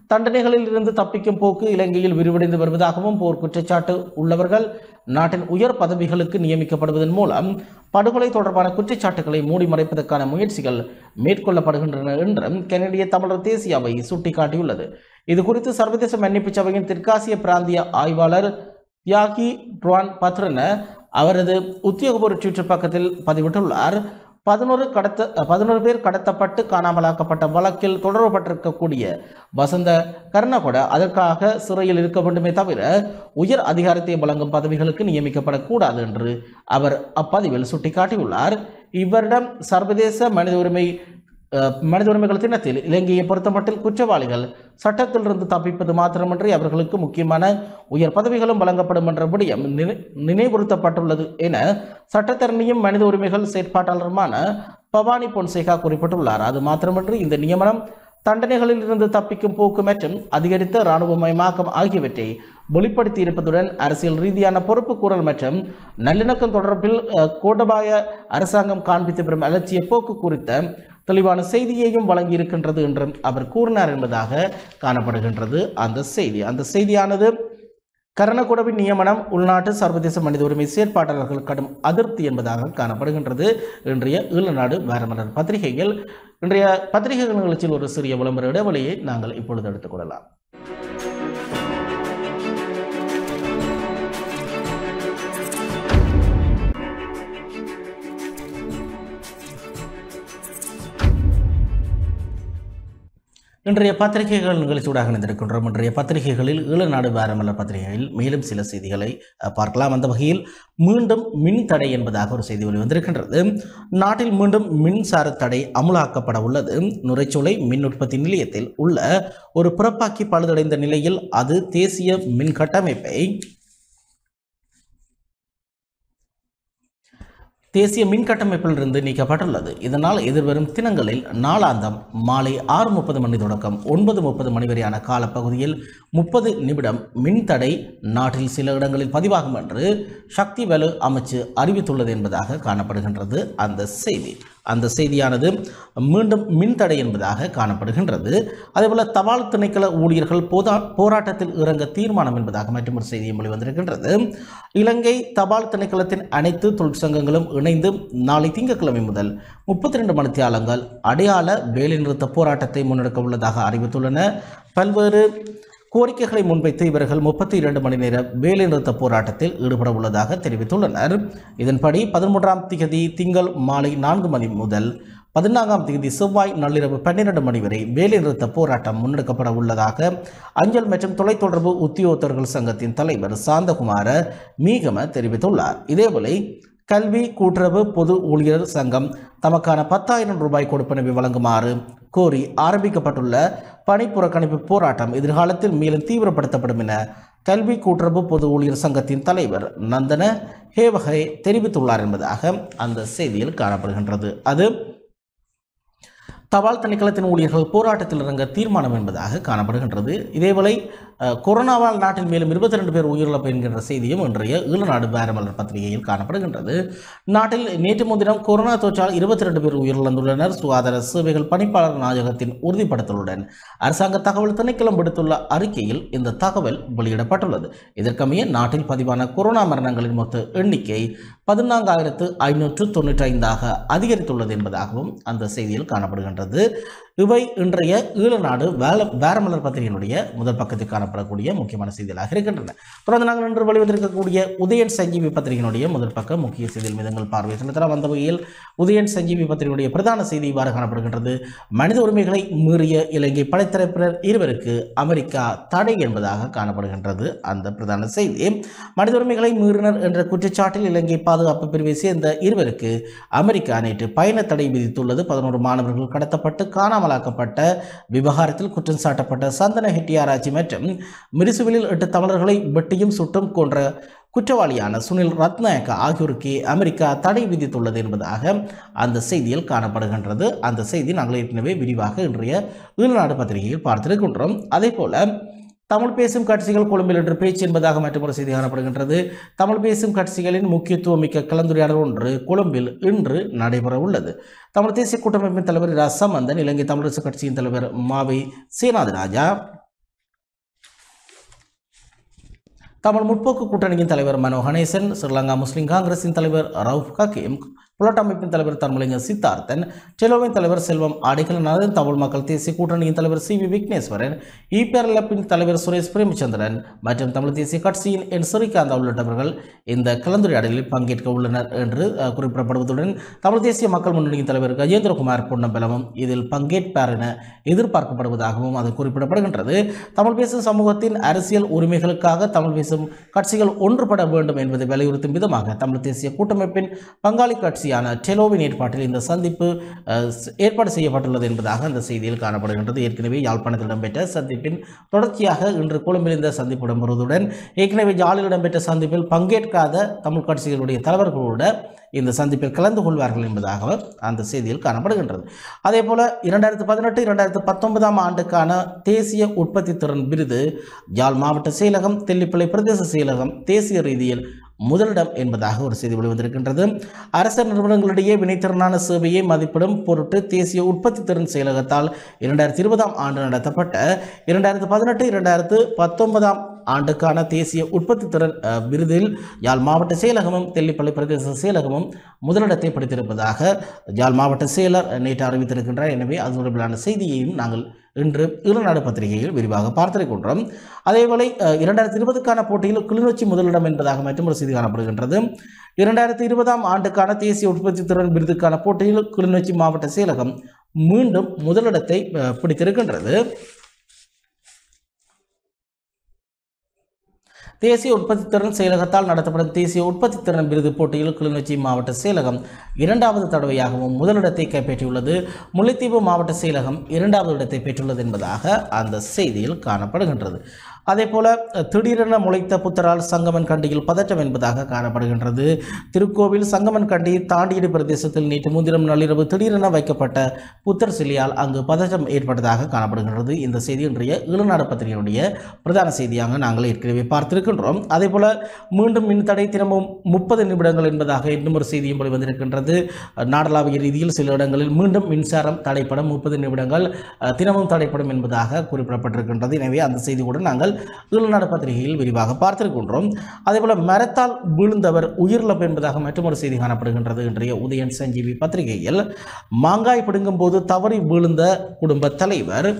தண்டனைகளில் இருந்து தப்பிக்கும் போக்கு இலங்கையில் விரிவடைந்து வருவதாகவும் போர் குற்றச்சாட்டு உள்ளவர்கள் நாட்டின் உயர் பதவிகளுக்கு நியமிக்கப்படுவதன் மூலம் படுகொலை தொடர்பான குற்றச்சாட்டுகளை மூடி மறைப்பதற்கான முயற்சிகள் மேற்கொள்ளப்படுகின்றன என்றும் கனடிய தமிழர் தேசிய அவை சுட்டிக்காட்டியுள்ளது இது குறித்து சர்வதேச மன்னிப்பு சபையின் தெற்காசிய பிராந்திய ஆய்வாளர் தியாகி ட்வான் பத்ரன அவரது உத்தியோகபூர்வ ட்விட்டர் பக்கத்தில் பதிவிட்டுள்ளார் பதினோரு கடத்த பதினோரு பேர் கடத்தப்பட்டு காணாமலாக்கப்பட்ட வழக்கில் தொடரப்பட்டிருக்கக்கூடிய வசந்த கர்ணகொட அதற்காக சிறையில் இருக்க வேண்டுமே தவிர உயர் அதிகாரத்தை வழங்கும் பதவிகளுக்கு நியமிக்கப்படக்கூடாது என்று அவர் அப்பதிவில் சுட்டிக்காட்டியுள்ளார் இவரிடம் சர்வதேச மனித உரிமை அஹ், மனித உரிமைகள் தினத்தில் இலங்கையை பொறுத்தமட்டில் குற்றவாளிகள் சட்டத்திலிருந்து தப்பிப்பது மாத்திரமன்றி அவர்களுக்கு முக்கியமான உயர் பதவிகளும் வழங்கப்படும் என்ற விடயம் நினை- நினைவுறுத்தப்பட்டுள்ளது என சட்டத்தரணியும் மனித உரிமைகள் செயற்பாட்டாளருமான பவானி பொன்சேகா குறிப்பிட்டுள்ளார் அது மாத்திரமன்றி இந்த நியமனம் தண்டனைகளில் இருந்து தப்பிக்கும் போக்கு மற்றும் அதிகரித்த இராணுவமயமாக்கம் ஆகியவற்றை வெளிப்படுத்தி இருப்பதுடன் அரசியல் ரீதியான பொறுப்பு கூறல் மற்றும் நல்லிணக்கம் தொடர்பில் அஹ், கோட்டபாய அரசாங்கம் காண்பித்து வரும் அலட்சிய போக்கு குறித்த தெளிவான செய்தியையும் வழங்கியிருக்கின்றது என்றும் அவர் கூறினார் என்பதாக காணப்படுகின்றது அந்த செய்தி அந்த செய்தியானது கரணகுடவின் நியமனம் உள்நாட்டு சர்வதேச மனித உரிமை செயற்பாட்டாளர்கள் கடும் அதிருப்தி என்பதாக காணப்படுகின்றது இன்றைய ஈழநாடு வேரமலர் பத்திரிகையில் இன்றைய பத்திரிகைகள் நிகழ்ச்சியில் ஒரு சிறிய விளம்பர இடைவெளியை நாங்கள் இப்பொழுது எடுத்துக்கொள்ளலாம் இன்றைய பத்திரிகைகள் நிகழ்ச்சியூடாக இணைந்திருக்கின்றோம் இன்றைய பத்திரிகைகளில் ஈழநாடு வாரமலர் பத்திரிகையில் மேலும் சில செய்திகளை அஹ், பார்க்கலாம் அந்த வகையில் மீண்டும் மின் தடை என்பதாக ஒரு செய்தி வெளிவந்திருக்கின்றது நாட்டில் மீண்டும் மின்சார தடை அமுலாக்கப்பட உள்ளது நுரைச்சோலை மின் உற்பத்தி நிலையத்தில் உள்ள ஒரு புறப்பாக்கி பழுதடைந்த நிலையில் அது தேசிய மின் கட்டமைப்பை தேசிய மின் கட்டமைப்பிலிருந்து நீக்கப்பட்டுள்ளது இதனால் எதிர்வரும் தினங்களில் நாளாந்தம் மாலை ஆறு முப்பது மணி தொடக்கம் ஒன்பது முப்பது மணி வரையான காலப்பகுதியில் முப்பது நிமிடம் மின் தடை நாட்டில் சில இடங்களில் பதிவாகும் என்று சக்தி வலு அமைச்சு அறிவித்துள்ளது என்பதாக காணப்படுகின்றது அந்த செய்தி அந்த செய்தியானது மீண்டும் மின் தடை என்பதாக காணப்படுகின்றது அதேபோல தபால் திணைக்கள ஊழியர்கள் போதா போராட்டத்தில் இறங்க தீர்மானம் என்பதாக மற்றொரு செய்தியும் வெளிவந்திருக்கின்றது இலங்கை தபால் திணைக்களத்தின் அனைத்து தொழிற்சங்கங்களும் இணைந்து நாளை திங்கட்கிழமை முதல் முப்பத்தி ரெண்டு மணித்தியாலங்கள் அடையாள வேலைநிறுத்த போராட்டத்தை முன்னெடுக்க உள்ளதாக அறிவித்துள்ளன பல்வேறு கோரிக்கைகளை முன்வைத்து இவர்கள் முப்பத்தி இரண்டு மணி நேர வேலைநிறுத்த போராட்டத்தில் ஈடுபட உள்ளதாக தெரிவித்துள்ளனர் இதன்படி பதிமூன்றாம் திகதி திங்கள் மாலை நான்கு மணி முதல் பதினான்காம் தேதி செவ்வாய் நள்ளிரவு பன்னிரண்டு மணி வரை வேலைநிறுத்த போராட்டம் முன்னெடுக்கப்பட உள்ளதாக அஞ்சல் மற்றும் தொலைத்தொடர்பு உத்தியோகத்தர்கள் சங்கத்தின் தலைவர் சாந்தகுமார மீகம தெரிவித்துள்ளார் இதேவேளை கல்வி கூட்டுறவு பொது ஊழியர் சங்கம் தமக்கான பத்தாயிரம் ரூபாய் கொடுப்பனவை வழங்குமாறு கோரி ஆரம்பிக்கப்பட்டுள்ள பணி புறக்கணிப்பு போராட்டம் எதிர்காலத்தில் மேலும் தீவிரப்படுத்தப்படும் என கல்வி கூட்டுறவு பொது ஊழியர் சங்கத்தின் தலைவர் நந்தன ஹேவகை தெரிவித்துள்ளார் என்பதாக அந்த செய்தியில் காணப்படுகின்றது அது தபால் திணைக்களத்தின் ஊழியர்கள் போராட்டத்தில் இறங்க தீர்மானம் என்பதாக காணப்படுகின்றது இதேவேளை அஹ், கொரோனாவால் நாட்டில் மேலும் இருபத்தி ரெண்டு பேர் உயிரிழப்பு என்கின்ற செய்தியும் இன்றைய ஈழநாடு பேரமலர் பத்திரிகையில் காணப்படுகின்றது நாட்டில் நேற்று முன்தினம் கொரோனா தொற்றால் இருபத்தி ரெண்டு பேர் உயிரிழந்துள்ளனர் சுகாதார சேவைகள் பணிப்பாளர் நாயகத்தின் உறுதிப்படுத்தலுடன் அரசாங்க தகவல் திணைக்களம் விடுத்துள்ள அறிக்கையில் இந்த தகவல் வெளியிடப்பட்டுள்ளது இதற்கமைய நாட்டில் பதிவான கொரோனா மரணங்களின் மொத்த எண்ணிக்கை பதினான்காயிரத்து ஐநூற்று தொண்ணூற்றி ஐந்தாக அதிகரித்துள்ளது என்பதாகவும் அந்த செய்தியில் காணப்படுகின்றது இவை இன்றைய ஈழநாடு வேல வேரமலர் பத்திரிகையினுடைய முதல் பக்கத்தில் காணப்படக்கூடிய முக்கியமான செய்திகளாக இருக்கின்றன தொடர்ந்து நாங்கள் இன்று வெளிவந்திருக்கக்கூடிய உதயன் சஞ்சீவி பத்திரிகையினுடைய முதல் பக்க முக்கிய செய்திகள் மீதங்கள் பார்வை செலுத்தலாம் அந்த வகையில் உதயன் சஞ்சீவி பத்திரிகையுடைய பிரதான செய்தி இவ்வாறு காணப்படுகின்றது மனித உரிமைகளை மீறிய இலங்கை படைத்தரப்பினர் இருவருக்கு அமெரிக்கா தடை என்பதாக காணப்படுகின்றது அந்த பிரதான செய்தி மனித உரிமைகளை மீறினர் என்ற குற்றச்சாட்டில் இலங்கை பாதுகாப்பு பிரிவை சேர்ந்த இருவருக்கு அமெரிக்கா நேற்று பயண தடை விதித்துள்ளது பதினோரு மாணவர்கள் கடத்தப்பட்டு காணாமலாக்கப்பட்ட விவகாரத்தில் குற்றம் சாட்டப்பட்ட சந்தன ஹெட்டியாராய்ச்சி மற்றும் மிரிசுவிலில் எட்டு தமிழர்களை வெட்டியும் சுட்டும் கொன்ற குற்றவாளியான சுனில் ரத்நாயக்க ஆகியோருக்கு அமெரிக்கா தடை விதித்துள்ளது என்பதாக அந்த செய்தியில் காணப்படுகின்றது அந்த செய்தி நாங்கள் ஏற்கனவே விரிவாக இன்றைய ஈழநாடு பத்திரிகையில் பார்த்திருக்கின்றோம் அதே போல தமிழ் பேசும் கட்சிகள் கொழும்பில் இன்று பேச்சு என்பதாக மற்றொரு செய்தி காணப்படுகின்றது தமிழ் பேசும் கட்சிகளின் முக்கியத்துவமிக்க கலந்துரையாடல் ஒன்று கொழும்பில் இன்று நடைபெற உள்ளது தமிழ் தேசிய கூட்டமைப்பின் தலைவர் இரா சம்பந்தன் இலங்கை தமிழரசு கட்சியின் தலைவர் மாவை சேனாதிராஜா தமிழ் முற்போக்கு கூட்டணியின் தலைவர் மனோ கணேசன் ஸ்ரீலங்கா முஸ்லிம் காங்கிரசின் தலைவர் ரவுஃப் ஹக்கீம் புலட் அமைப்பின் தலைவர் தர்மலிங்க சித்தார்த்தன் டெலோவின் தலைவர் செல்வம் ஆடிகளநாதன் தமிழ் மக்கள் தேசிய கூட்டணியின் தலைவர் சி வி விக்னேஸ்வரன் இபிஆர்எல்எஃப்பின் தலைவர் சுரேஷ் பிரேமச்சந்திரன் மற்றும் தமிழ் தேசிய கட்சியின் என் சிறிகாந்தா உள்ளிட்டவர்கள் இந்த கலந்துரையாடலில் பங்கேற்க உள்ளனர் என்று அஹ், குறிப்பிடப்படுவதுடன் தமிழ் தேசிய மக்கள் முன்னணியின் தலைவர் கஜேந்திரகுமார் பொன்னம்பலமும் இதில் பங்கேற்பார் என எதிர்பார்க்கப்படுவதாகவும் அது குறிப்பிடப்படுகின்றது தமிழ் பேசும் சமூகத்தின் அரசியல் உரிமைகளுக்காக தமிழ் பேசும் கட்சிகள் ஒன்றுபட வேண்டும் என்பதை வலியுறுத்தும் விதமாக தமிழ் தேசிய கூட்டமைப்பின் பங்காளி கட்சியான டெலோவின் ஏற்பாட்டில் இந்த சந்திப்பு அஹ், ஸ்- ஏற்பாடு செய்யப்பட்டுள்ளது என்பதாக அந்த செய்தியில் காணப்படுகின்றது ஏற்கனவே யாழ்ப்பாணத்தில் இடம்பெற்ற சந்திப்பின் தொடர்ச்சியாக இன்று கொழும்பில் இந்த சந்திப்பு இடம்பெறுவதுடன் ஏற்கனவே ஜாலில் இடம்பெற்ற சந்திப்பில் பங்கேற்காத தமிழ் கட்சிகளுடைய தலைவர்களோட இந்த சந்திப்பில் கலந்து கொள்வார்கள் என்பதாக அந்த செய்தியில் காணப்படுகின்றது அதே போல இரண்டாயிரத்து பதினெட்டு இரண்டாயிரத்து பத்தொன்பதாம் ஆண்டுக்கான தேசிய உற்பத்தி திறன் விருது யாழ் மாவட்ட செயலகம் தெல்லிப்பளை பிரதேச செயலகம் தேசிய ரீதியில் முதலிடம் என்பதாக ஒரு செய்தி வெளிவந்திருக்கின்றது அரச நிறுவனங்களிடையே வினைத்திறனான சேவையை மதிப்பிடும் பொருட்டு தேசிய உற்பத்தி திறன் செயலகத்தால் இரண்டாயிரத்தி இருபதாம் ஆண்டு நடத்தப்பட்ட இரண்டாயிரத்து பதினெட்டு இரண்டாயிரத்து பத்தொன்பதாம் ஆண்டுக்கான தேசிய உற்பத்தி திறன் அஹ், விருதில் யாழ் மாவட்ட செயலகமும் தெல்லிப்பள்ளி பிரதேச செயலகமும் முதலிடத்தை பிடித்திருப்பதாக யாழ் மாவட்ட செயலர் நேற்று அறிவித்திருக்கின்றார் எனவே அது தொடர்பிலான செய்தியையும் நாங்கள் இன்று ஈழநாடு பத்திரிகையில் விரிவாக பார்த்திருக்கின்றோம் அதேவேளை அஹ், இரண்டாயிரத்தி இருபதுக்கான போட்டியில் கிளிநொச்சி முதலிடம் என்பதாக மற்றும் ஒரு செய்தி காணப்படுகின்றது இரண்டாயிரத்தி இருபதாம் ஆண்டுக்கான தேசிய உற்பத்தி திறன் விருதுக்கான போட்டியில் கிளிநொச்சி மாவட்ட செயலகம் மீண்டும் முதலிடத்தை அஹ், பிடித்திருக்கின்றது தேசிய உற்பத்தி திறன் செயலகத்தால் நடத்தப்படும் தேசிய உற்பத்தி திறன் விருது போட்டியில் கிளிநொச்சி மாவட்ட செயலகம் இரண்டாவது தடவையாகவும் முதலிடத்தை கைப்பற்றியுள்ளது முல்லைத்தீவு மாவட்ட செயலகம் இரண்டாவது இடத்தை பெற்றுள்ளது என்பதாக அந்த செய்தியில் காணப்படுகின்றது அதேபோல திடீரென முளைத்த புத்தரால் சங்கமன் கண்டியில் பதற்றம் என்பதாக காணப்படுகின்றது திருக்கோவில் சங்கமன் கண்டி தாண்டியடி பிரதேசத்தில் நேற்று முன்தினம் நள்ளிரவு திடீரென வைக்கப்பட்ட புத்தர் சிலையால் அங்கு பதற்றம் ஏற்பட்டதாக காணப்படுகின்றது இந்த செய்தி இன்றைய ஈழநாடு பத்திரிகையுடைய பிரதான செய்தியாக நாங்கள் ஏற்கனவே பார்த்திருக்கின்றோம் அதேபோல மீண்டும் மின்தடை தினமும் முப்பது நிமிடங்கள் என்பதாக இன்னும் ஒரு செய்தியும் வெளிவந்திருக்கின்றது நாடளாவிய ரீதியில் சில இடங்களில் மீண்டும் மின்சாரம் தடைப்படும் முப்பது நிமிடங்கள் அஹ், தினமும் தடைப்படும் என்பதாக குறிப்பிடப்பட்டிருக்கின்றது எனவே அந்த செய்தி கூட நாங்கள் ஈழநாடு பத்திரிகையில் விரிவாக பார்த்திருக்கின்றோம் அதேபோல மரத்தால் விழுந்தவர் உயிரிழப்பு என்பதாக மற்றொரு செய்தி காணப்படுகின்றது இன்றைய உதயன் சஞ்சீவி பத்திரிகையில் மாங்காய் பிடுங்கும் போது தவறி விழுந்த குடும்ப தலைவர்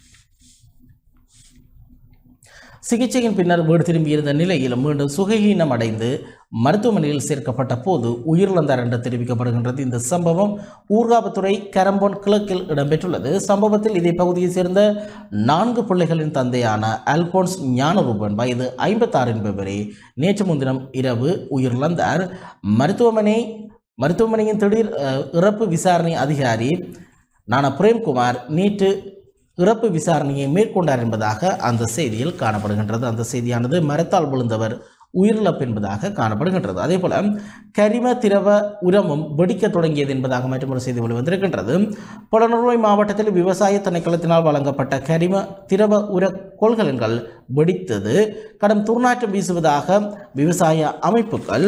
சிகிச்சையின் பின்னர் வீடு திரும்பியிருந்த நிலையில் மீண்டும் சுகஹீனம் அடைந்து மருத்துவமனையில் சேர்க்கப்பட்ட போது உயிரிழந்தார் என்று தெரிவிக்கப்படுகின்றது இந்த சம்பவம் ஊர்காவத்துறை கரம்போன் கிழக்கில் இடம்பெற்றுள்ளது சம்பவத்தில் இதே பகுதியைச் சேர்ந்த நான்கு பிள்ளைகளின் தந்தையான அல்போன்ஸ் ஞானரூபன் வயது ஐம்பத்தாறு என்பவரே நேற்று முன்தினம் இரவு உயிரிழந்தார் மருத்துவமனை மருத்துவமனையின் திடீர் அஹ், இறப்பு விசாரணை அதிகாரி நானா பிரேம்குமார் நேற்று இறப்பு விசாரணையை மேற்கொண்டார் என்பதாக அந்த செய்தியில் காணப்படுகின்றது அந்த செய்தியானது மரத்தால் விழுந்தவர் உயிரிழப்பு என்பதாக காணப்படுகின்றது அதே போல கரிம திரவ உரமும் வெடிக்க தொடங்கியது என்பதாக மற்றொரு செய்தி வெளிவந்திருக்கின்றது புலனறுவை மாவட்டத்தில் விவசாய திணைக்களத்தினால் வழங்கப்பட்ட கரிம திரவ உர கொள்கலன்கள் வெடித்தது கடும் துர்நாற்றம் வீசுவதாக விவசாய அமைப்புகள்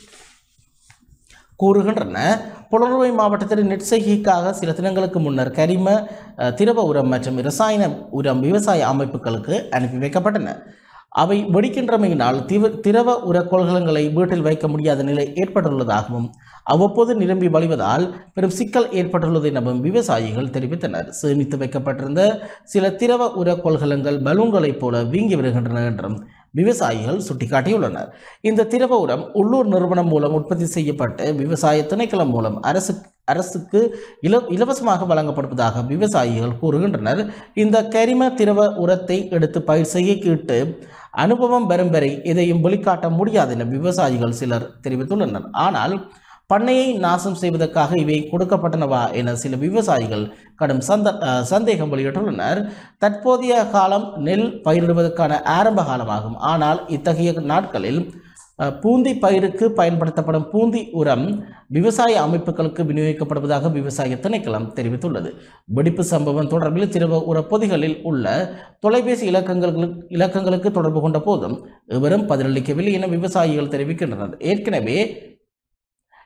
கூறுகின்றன புலனறுவை மாவட்டத்தில் நெற்செய்கைக்காக சில தினங்களுக்கு முன்னர் கரிம அஹ், திரவ உரம் மற்றும் இரசாயன உரம் விவசாய அமைப்புகளுக்கு அனுப்பி வைக்கப்பட்டன அவை வெடிக்கின்றமையினால் திவ திரவ உர கொள்கலங்களை வீட்டில் வைக்க முடியாத நிலை ஏற்பட்டுள்ளதாகவும் அவ்வப்போது நிரம்பி வழிவதால் பெரும் சிக்கல் ஏற்பட்டுள்ளது எனவும் விவசாயிகள் தெரிவித்தனர் சேமித்து வைக்கப்பட்டிருந்த சில திரவ உர கொள்கலங்கள் பலூன்களைப் போல வீங்கி வருகின்றன என்றும் விவசாயிகள் சுட்டிக்காட்டியுள்ளனர் இந்த திரவ உரம் உள்ளூர் நிறுவனம் மூலம் உற்பத்தி செய்யப்பட்டு விவசாய திணைக்களம் மூலம் அரசு அரசுக்கு இல இலவசமாக வழங்கப்படுவதாக விவசாயிகள் கூறுகின்றனர் இந்த கரிம திரவ உரத்தை எடுத்து பயிர் செய்யிட்டு அனுபவம் பெறும் வரை எதையும் வெளிக்காட்ட முடியாது என விவசாயிகள் சிலர் தெரிவித்துள்ளனர் ஆனால் பண்ணையை நாசம் செய்வதற்காக இவை கொடுக்கப்பட்டனவா என சில விவசாயிகள் கடும் சந்த அஹ், சந்தேகம் வெளியிட்டுள்ளனர் தற்போதைய காலம் நெல் பயிரிடுவதற்கான ஆரம்ப காலமாகும் ஆனால் இத்தகைய நாட்களில் அஹ், பூந்தி பயிருக்கு பயன்படுத்தப்படும் பூந்தி உரம் விவசாய அமைப்புகளுக்கு விநியோகிக்கப்படுவதாக விவசாய திணைக்களம் தெரிவித்துள்ளது வெடிப்பு சம்பவம் தொடர்பில் திரவ உர பொதிகளில் உள்ள தொலைபேசி இலக்கங்களுக்கு இலக்கங்களுக்கு தொடர்பு கொண்ட போதும் எவரும் பதிலளிக்கவில்லை என விவசாயிகள் தெரிவிக்கின்றனர் ஏற்கனவே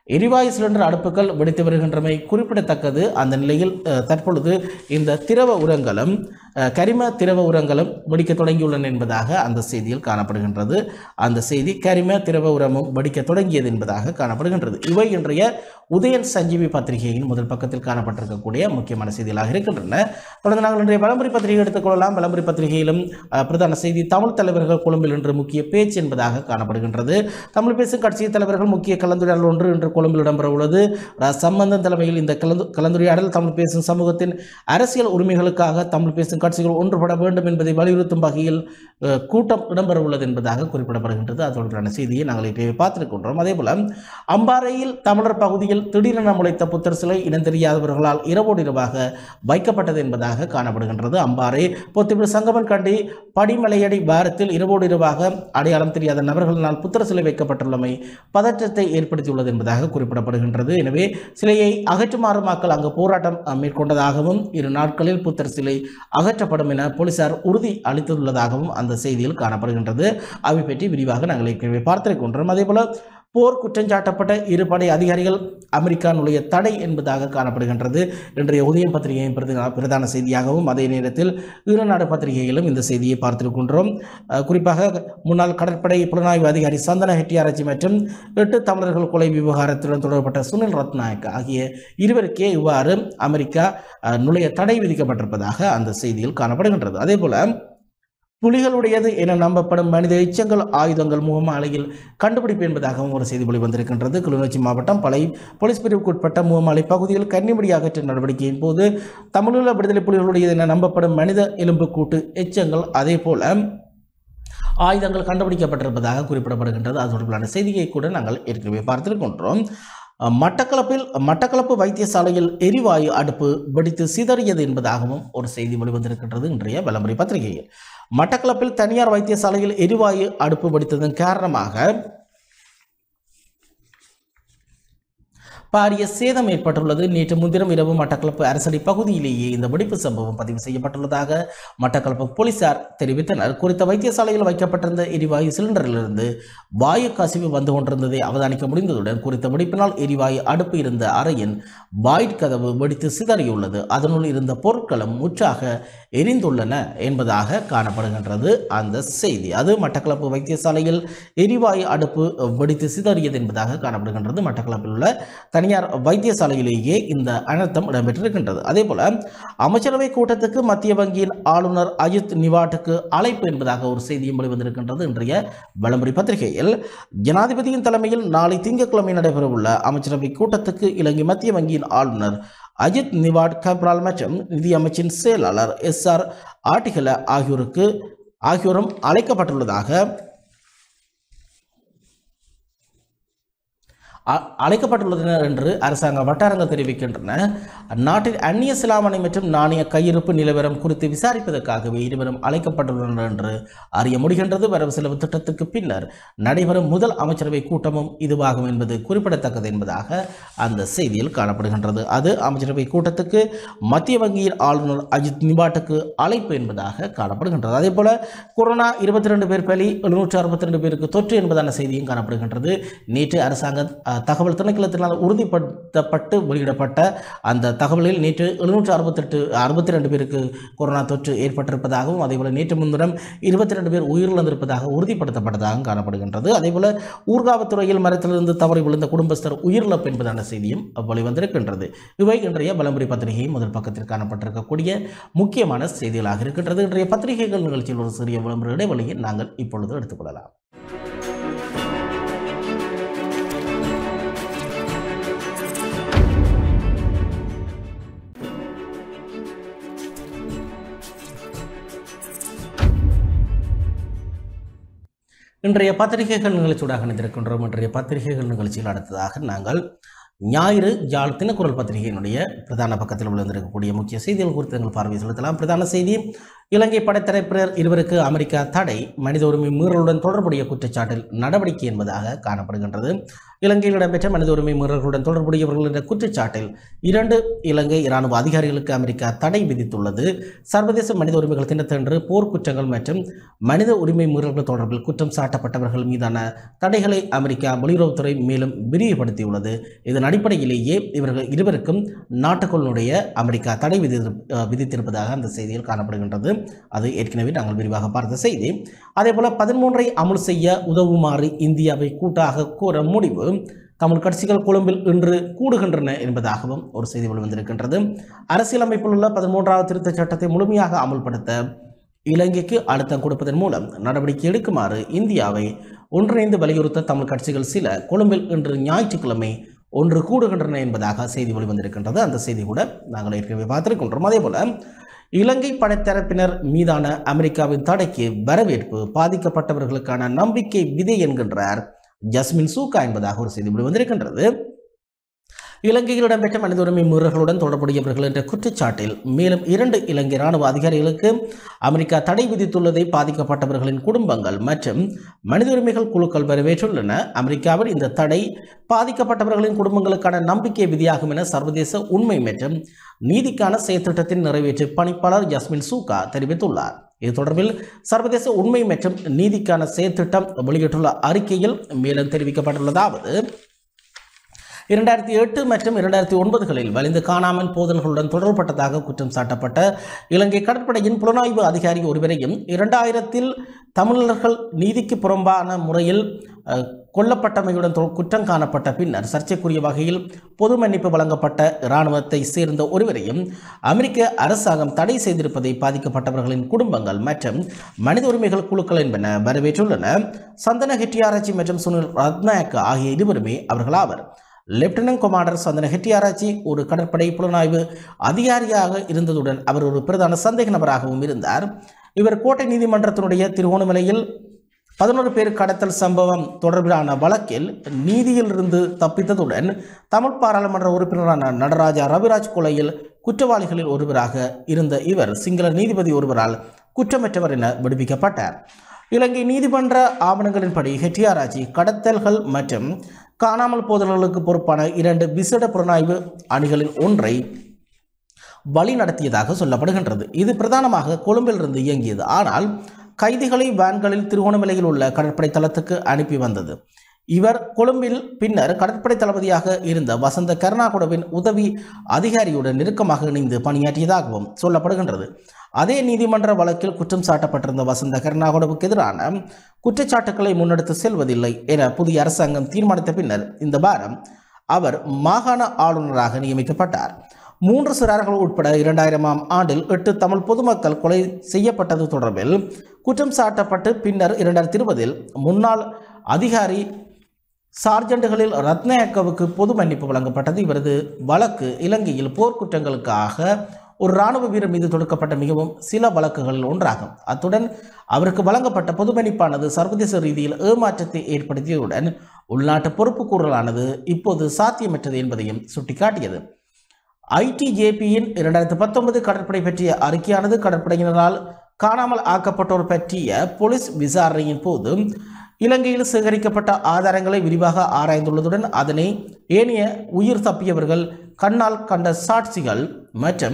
எரிவாயு சிலிண்டர் அடுப்புகள் வெடித்து வருகின்றமை குறிப்பிடத்தக்கது அந்த நிலையில் அஹ், தற்பொழுது இந்த திரவ உரங்களும் அஹ், கரிம திரவ உரங்களும் வெடிக்க தொடங்கியுள்ளன என்பதாக அந்த செய்தியில் காணப்படுகின்றது அந்த செய்தி கரிம திரவ உரமும் வெடிக்க தொடங்கியது என்பதாக காணப்படுகின்றது இவை இன்றைய உதயன் சஞ்சீவி பத்திரிகையின் முதல் பக்கத்தில் காணப்பட்டிருக்கக்கூடிய முக்கியமான செய்திகளாக இருக்கின்றன தொடர்ந்து நாங்கள் இன்றைய விளம்பரி பத்திரிகை எடுத்துக்கொள்ளலாம் விளம்பரி பத்திரிகையிலும் அஹ், பிரதான செய்தி தமிழ் தலைவர்கள் கொழும்பில் இன்று முக்கிய பேச்சு என்பதாக காணப்படுகின்றது தமிழ் பேசும் கட்சி தலைவர்கள் முக்கிய கலந்துரையாடல் ஒன்று இன்று கொழும்பில் இடம்பெற உள்ளது ர. சம்பந்தன் தலைமையில் இந்த கலந்து கலந்துரையாடல் தமிழ் பேசும் சமூகத்தின் அரசியல் உரிமைகளுக்காக தமிழ் பேசும் கட்சிகள் ஒன்றுபட வேண்டும் என்பதை வலியுறுத்தும் வகையில் அஹ், கூட்டம் இடம்பெற உள்ளது என்பதாக குறிப்பிடப்படுகின்றது அது தொடர்பான செய்தியை நாங்கள் இங்கே பார்த்திருக்கின்றோம் அதேபோல அம்பாறையில் தமிழர் பகுதியில் திடீரென முளைத்த புத்தர் சிலை இனம் தெரியாதவர்களால் இரவோடு இரவாக வைக்கப்பட்டது என்பதாக காணப்படுகின்றது அம்பாறை பொத்துவில் சங்கமன் கண்டி படிமலையடி வாரத்தில் இரவோடு இரவாக அடையாளம் தெரியாத நபர்களினால் புத்தர் சிலை வைக்கப்பட்டுள்ளமை பதற்றத்தை ஏற்படுத்தியுள்ளது என்பதாக குறிப்பிடப்படுகின்றது எனவே சிலையை அகற்றுமாறு மக்கள் அங்கு போராட்டம் அஹ், மேற்கொண்டதாகவும் இரு நாட்களில் புத்தர் சிலை அகற்றப்படும் என போலீசார் உறுதி அளித்துள்ளதாகவும் அந்த செய்தியில் காணப்படுகின்றது அவை பற்றி விரிவாக நாங்கள் ஏற்கனவே பார்த்திருக்கின்றோம் அதேபோல போர் குற்றஞ்சாட்டப்பட்ட இரு படை அதிகாரிகள் அமெரிக்கானுடைய தடை என்பதாக காணப்படுகின்றது இன்றைய உதயம் பத்திரிகையின் பிரதான பிரதான செய்தியாகவும் அதே நேரத்தில் ஈரநாடு பத்திரிகையிலும் இந்த செய்தியை பார்த்திருக்கின்றோம் அஹ், குறிப்பாக முன்னாள் கடற்படை புலனாய்வு அதிகாரி சந்தன ஹெட்டியாராச்சி மற்றும் எட்டு தமிழர்கள் கொலை விவகாரத்துடன் தொடர்பட்ட சுனில் ரத்நாயக் ஆகிய இருவருக்கே இவ்வாறு அமெரிக்கா அஹ், நுழைய தடை விதிக்கப்பட்டிருப்பதாக அந்த செய்தியில் காணப்படுகின்றது அதேபோல புலிகளுடையது என நம்பப்படும் மனித எச்சங்கள் ஆயுதங்கள் முகமாலையில் கண்டுபிடிப்பு என்பதாகவும் ஒரு செய்தி வெளிவந்திருக்கின்றது கிளிநொச்சி மாவட்டம் பழைய போலீஸ் பிரிவுக்குட்பட்ட முகமாலை பகுதியில் கன்னிமுடி அகற்ற நடவடிக்கையின் போது தமிழீழ விடுதலை புலிகளுடையது என நம்பப்படும் மனித எலும்புக்கூட்டு எச்சங்கள் அதே போல ஆயுதங்கள் கண்டுபிடிக்கப்பட்டிருப்பதாக குறிப்பிடப்படுகின்றது அது தொடர்பான செய்தியை கூட நாங்கள் ஏற்கனவே பார்த்திருக்கின்றோம் அஹ், மட்டக்களப்பில் மட்டக்களப்பு வைத்தியசாலையில் எரிவாயு அடுப்பு வெடித்து சிதறியது என்பதாகவும் ஒரு செய்தி வெளிவந்திருக்கின்றது இன்றைய விளம்பரி பத்திரிகையில் மட்டக்களப்பில் தனியார் வைத்தியசாலையில் எரிவாயு அடுப்பு வெடித்ததன் காரணமாக பாரிய சேதம் ஏற்பட்டுள்ளது நேற்று முன்தினம் இரவு மட்டக்களப்பு அரசடி பகுதியிலேயே இந்த வெடிப்பு சம்பவம் பதிவு செய்யப்பட்டுள்ளதாக மட்டக்களப்பு போலீசார் தெரிவித்தனர் குறித்த வைத்தியசாலையில் வைக்கப்பட்டிருந்த எரிவாயு சிலிண்டரிலிருந்து வாயு கசிவு வந்து கொண்டிருந்ததை அவதானிக்க முடிந்ததுடன் குறித்த வெடிப்பினால் எரிவாயு அடுப்பு இருந்த அறையின் வாயிற் கதவு வெடித்து சிதறியுள்ளது அதனுள் இருந்த பொருட்களும் முற்றாக எரிந்துள்ளன என்பதாக காணப்படுகின்றது அந்த செய்தி அது மட்டக்களப்பு வைத்தியசாலையில் எரிவாயு அடுப்பு வெடித்து சிதறியது என்பதாக காணப்படுகின்றது மட்டக்களப்பில் உள்ள தனியார் வைத்தியசாலையிலேயே இந்த அனர்த்தம் இடம்பெற்றிருக்கின்றது அதே போல அமைச்சரவை கூட்டத்துக்கு மத்திய வங்கியின் ஆளுநர் அஜித் நிவாட்டுக்கு அழைப்பு என்பதாக ஒரு செய்தியும் வெளிவந்திருக்கின்றது இன்றைய விளம்பரி பத்திரிகையில் ஜனாதிபதியின் தலைமையில் நாளை திங்கட்கிழமை நடைபெறவுள்ள அமைச்சரவை கூட்டத்துக்கு இலங்கை மத்திய வங்கியின் ஆளுநர் அஜித் நிவாட் கப்ரால் மற்றும் நிதியமைச்சின் செயலாளர் எஸ் ஆர் ஆட்டிகல ஆகியோருக்கு ஆகியோரும் அழைக்கப்பட்டுள்ளதாக அ- அழைக்கப்பட்டுள்ளனர் என்று அரசாங்க வட்டாரங்கள் தெரிவிக்கின்றன நாட்டில் அந்நிய செலாவணி மற்றும் நாணய கையிருப்பு நிலவரம் குறித்து விசாரிப்பதற்காகவே இருவரும் அழைக்கப்பட்டுள்ளனர் என்று அறிய முடிகின்றது வரவு செலவு திட்டத்துக்கு பின்னர் நடைபெறும் முதல் அமைச்சரவை கூட்டமும் இதுவாகும் என்பது குறிப்பிடத்தக்கது என்பதாக அந்த செய்தியில் காணப்படுகின்றது அது அமைச்சரவை கூட்டத்துக்கு மத்திய வங்கியின் ஆளுநர் அஜித் நிபாட்டுக்கு அழைப்பு என்பதாக காணப்படுகின்றது அதே போல கொரோனா இருபத்தி ரெண்டு பேர் பலி எழுநூற்று அறுபத்தி ரெண்டு பேருக்கு தொற்று என்பதான செய்தியும் காணப்படுகின்றது நேற்று அரசாங்க அஹ், தகவல் திணைக்களத்தினால் உறுதிப்படுத்தப்பட்டு வெளியிடப்பட்ட அந்த தகவலில் நேற்று எழுநூற்று அறுபத்தெட்டு அறுபத்தி ரெண்டு பேருக்கு கொரோனா தொற்று ஏற்பட்டிருப்பதாகவும் அதேபோல நேற்று முன்தினம் இருபத்தி ரெண்டு பேர் உயிரிழந்திருப்பதாக உறுதிப்படுத்தப்பட்டதாகவும் காணப்படுகின்றது அதேபோல ஊர்காவத்துறையில் மரத்திலிருந்து தவறி விழுந்த குடும்பஸ்தர் உயிரிழப்பு என்பதான செய்தியும் வெளிவந்திருக்கின்றது இவை இன்றைய பலமுறை பத்திரிகையின் முதல் பக்கத்தில் காணப்பட்டிருக்கக்கூடிய முக்கியமான செய்திகளாக இருக்கின்றது இன்றைய பத்திரிகைகள் நிகழ்ச்சியில் ஒரு சிறிய விளம்பர இடைவெளியை நாங்கள் இப்பொழுது எடுத்துக்கொள்ளலாம் இன்றைய பத்திரிகைகள் நிகழ்ச்சியோடாக இணைந்திருக்கின்றோம் இன்றைய பத்திரிகைகள் நிகழ்ச்சியில் அடுத்ததாக நாங்கள் ஞாயிறு யாழ் தினக்குரல் பத்திரிகையினுடைய பிரதான பக்கத்தில் விழுந்திருக்கக்கூடிய முக்கிய செய்திகள் குறித்து எங்கள் பார்வை செலுத்தலாம் பிரதான செய்தி இலங்கை படைத்தரப்பினர் இருவருக்கு அமெரிக்கா தடை மனித உரிமை மீறலுடன் தொடர்புடைய குற்றச்சாட்டில் நடவடிக்கை என்பதாக காணப்படுகின்றது இலங்கையில் இடம்பெற்ற மனித உரிமை மீறல்களுடன் தொடர்புடையவர்கள் என்ற குற்றச்சாட்டில் இரண்டு இலங்கை இராணுவ அதிகாரிகளுக்கு அமெரிக்கா தடை விதித்துள்ளது சர்வதேச மனித உரிமைகள் தினத்தன்று போர்க்குற்றங்கள் மற்றும் மனித உரிமை மீறல்கள் தொடர்பில் குற்றம் சாட்டப்பட்டவர்கள் மீதான தடைகளை அமெரிக்கா வெளியுறவுத்துறை மேலும் விரிவுபடுத்தியுள்ளது இதன் அடிப்படையிலேயே இவர்கள் இருவருக்கும் நாட்டுக்குள்ளுடைய அமெரிக்கா தடை விதி விதித்திருப்பதாக அந்த செய்தியில் காணப்படுகின்றது அது ஏற்கனவே நாங்கள் விரிவாக பார்த்த செய்தி அதேபோல பதிமூன்றை அமுல் செய்ய உதவுமாறு இந்தியாவை கூட்டாக கூற முடிவு தமிழ் கட்சிகள் கொழும்பில் இன்று கூடுகின்றன என்பதாகவும் ஒரு செய்தி வெளிவந்திருக்கின்றது அரசியலமைப்பில் உள்ள பதிமூன்றாவது திருத்தச் சட்டத்தை முழுமையாக அமுல்படுத்த இலங்கைக்கு அழுத்தம் கொடுப்பதன் மூலம் நடவடிக்கை எடுக்குமாறு இந்தியாவை ஒன்றிணைந்து வலியுறுத்த தமிழ் கட்சிகள் சில கொழும்பில் இன்று ஞாயிற்றுக்கிழமை ஒன்று கூடுகின்றன என்பதாக செய்தி வெளிவந்திருக்கின்றது அந்த செய்தி கூட நாங்கள் ஏற்கனவே பார்த்திருக்கின்றோம் அதே போல இலங்கை படைத்தரப்பினர் மீதான அமெரிக்காவின் தடைக்கு வரவேற்பு பாதிக்கப்பட்டவர்களுக்கான நம்பிக்கை விதை என்கின்றார் ஜஸ்மின் சூக்கா என்பதாக ஒரு செய்தி வெளிவந்திருக்கின்றது இலங்கையில் இடம்பெற்ற மனித உரிமை மீறல்களுடன் தொடர்புடையவர்கள் என்ற குற்றச்சாட்டில் மேலும் இரண்டு இலங்கை ராணுவ அதிகாரிகளுக்கு அமெரிக்கா தடை விதித்துள்ளதை பாதிக்கப்பட்டவர்களின் குடும்பங்கள் மற்றும் மனித உரிமைகள் குழுக்கள் வரவேற்றுள்ளன அமெரிக்காவில் இந்த தடை பாதிக்கப்பட்டவர்களின் குடும்பங்களுக்கான நம்பிக்கை விதியாகும் என சர்வதேச உண்மை மற்றும் நீதிக்கான செயற்திட்டத்தின் நிறைவேற்று பணிப்பாளர் ஜஸ்மின் சூகா தெரிவித்துள்ளார் இது தொடர்பில் சர்வதேச உண்மை மற்றும் நீதிக்கான செயற்திட்டம் வெளியிட்டுள்ள அறிக்கையில் மேலும் தெரிவிக்கப்பட்டுள்ளதாவது இரண்டாயிரத்தி எட்டு மற்றும் இரண்டாயிரத்தி ஒன்பதுகளில் வலிந்து காணாமல் போதல்களுடன் தொடர்பட்டதாக குற்றம் சாட்டப்பட்ட இலங்கை கடற்படையின் புலனாய்வு அதிகாரி ஒருவரையும் இரண்டாயிரத்தில் தமிழர்கள் நீதிக்கு புறம்பான முறையில் அஹ், கொல்லப்பட்டமையுடன் தொ- குற்றம் காணப்பட்ட பின்னர் சர்ச்சைக்குரிய வகையில் பொது மன்னிப்பு வழங்கப்பட்ட இராணுவத்தை சேர்ந்த ஒருவரையும் அமெரிக்க அரசாங்கம் தடை செய்திருப்பதை பாதிக்கப்பட்டவர்களின் குடும்பங்கள் மற்றும் மனித உரிமைகள் குழுக்கள் என்பன வரவேற்றுள்ளன சந்தன ஹெட்டியாராய்ச்சி மற்றும் சுனில் ரத்நாயக்க ஆகிய இருவருமே அவர்களாவர் லெப்டினன்ட் கமாண்டர் சந்தன ஹெட்டியாராச்சி ஒரு கடற்படை புலனாய்வு அதிகாரியாக இருந்ததுடன் அவர் ஒரு பிரதான சந்தேக நபராகவும் இருந்தார் இவர் கோட்டை நீதிமன்றத்தினுடைய திருவோணமலையில் பதினோரு பேர் கடத்தல் சம்பவம் தொடர்பிலான வழக்கில் நீதியிலிருந்து தப்பித்ததுடன் தமிழ் பாராளுமன்ற உறுப்பினரான நடராஜா ரவிராஜ் கொலையில் குற்றவாளிகளில் ஒருவராக இருந்த இவர் சிங்கள நீதிபதி ஒருவரால் குற்றமற்றவர் என விடுவிக்கப்பட்டார் இலங்கை நீதிமன்ற ஆவணங்களின்படி ஹெட்டியாராஜி கடத்தல்கள் மற்றும் காணாமல் போதல்களுக்கு பொறுப்பான இரண்டு விசேட புலனாய்வு அணிகளில் ஒன்றை வழி நடத்தியதாக சொல்லப்படுகின்றது இது பிரதானமாக கொழும்பிலிருந்து இயங்கியது ஆனால் கைதிகளை வேன்களில் திருகோணமலையில் உள்ள கடற்படை தளத்துக்கு அனுப்பி வந்தது இவர் கொழும்பில் பின்னர் கடற்படை தளபதியாக இருந்த வசந்த கருணாகுடவின் உதவி அதிகாரியுடன் நெருக்கமாக இணைந்து பணியாற்றியதாகவும் சொல்லப்படுகின்றது அதே நீதிமன்ற வழக்கில் குற்றம் சாட்டப்பட்டிருந்த வசந்த கருணாகுடவுக்கு எதிரான குற்றச்சாட்டுக்களை முன்னெடுத்து செல்வதில்லை என புதிய அரசாங்கம் தீர்மானித்த பின்னர் இந்த வாரம் அவர் மாகாண ஆளுநராக நியமிக்கப்பட்டார் மூன்று சிறார்கள் உட்பட இரண்டாயிரமாம் ஆண்டில் எட்டு தமிழ் பொதுமக்கள் கொலை செய்யப்பட்டது தொடர்பில் குற்றம் சாட்டப்பட்டு பின்னர் இரண்டாயிரத்தி இருபதில் முன்னாள் அதிகாரி சார்ஜென்ட்டுகளில் ரத்னாயக்கவுக்கு பொது மன்னிப்பு வழங்கப்பட்டது இவரது வழக்கு இலங்கையில் போர்க்குற்றங்களுக்காக ஒரு இராணுவ வீரர் மீது தொடுக்கப்பட்ட மிகவும் சில வழக்குகளில் ஒன்றாகும் அத்துடன் அவருக்கு வழங்கப்பட்ட பொது மன்னிப்பானது சர்வதேச ரீதியில் ஏமாற்றத்தை ஏற்படுத்தியதுடன் உள்நாட்டு பொறுப்புக்கூறலானது இப்போது சாத்தியமற்றது என்பதையும் சுட்டிக்காட்டியது ஐடிஜேபியின் இரண்டாயிரத்தி பத்தொன்பது கடற்படை பற்றிய அறிக்கையானது கடற்படையினரால் காணாமல் ஆக்கப்பட்டோர் பற்றிய போலீஸ் விசாரணையின் போது இலங்கையில் சேகரிக்கப்பட்ட ஆதாரங்களை விரிவாக ஆராய்ந்துள்ளதுடன் அதனை ஏனைய உயிர் தப்பியவர்கள் கண்ணால் கண்ட சாட்சிகள் மற்றும்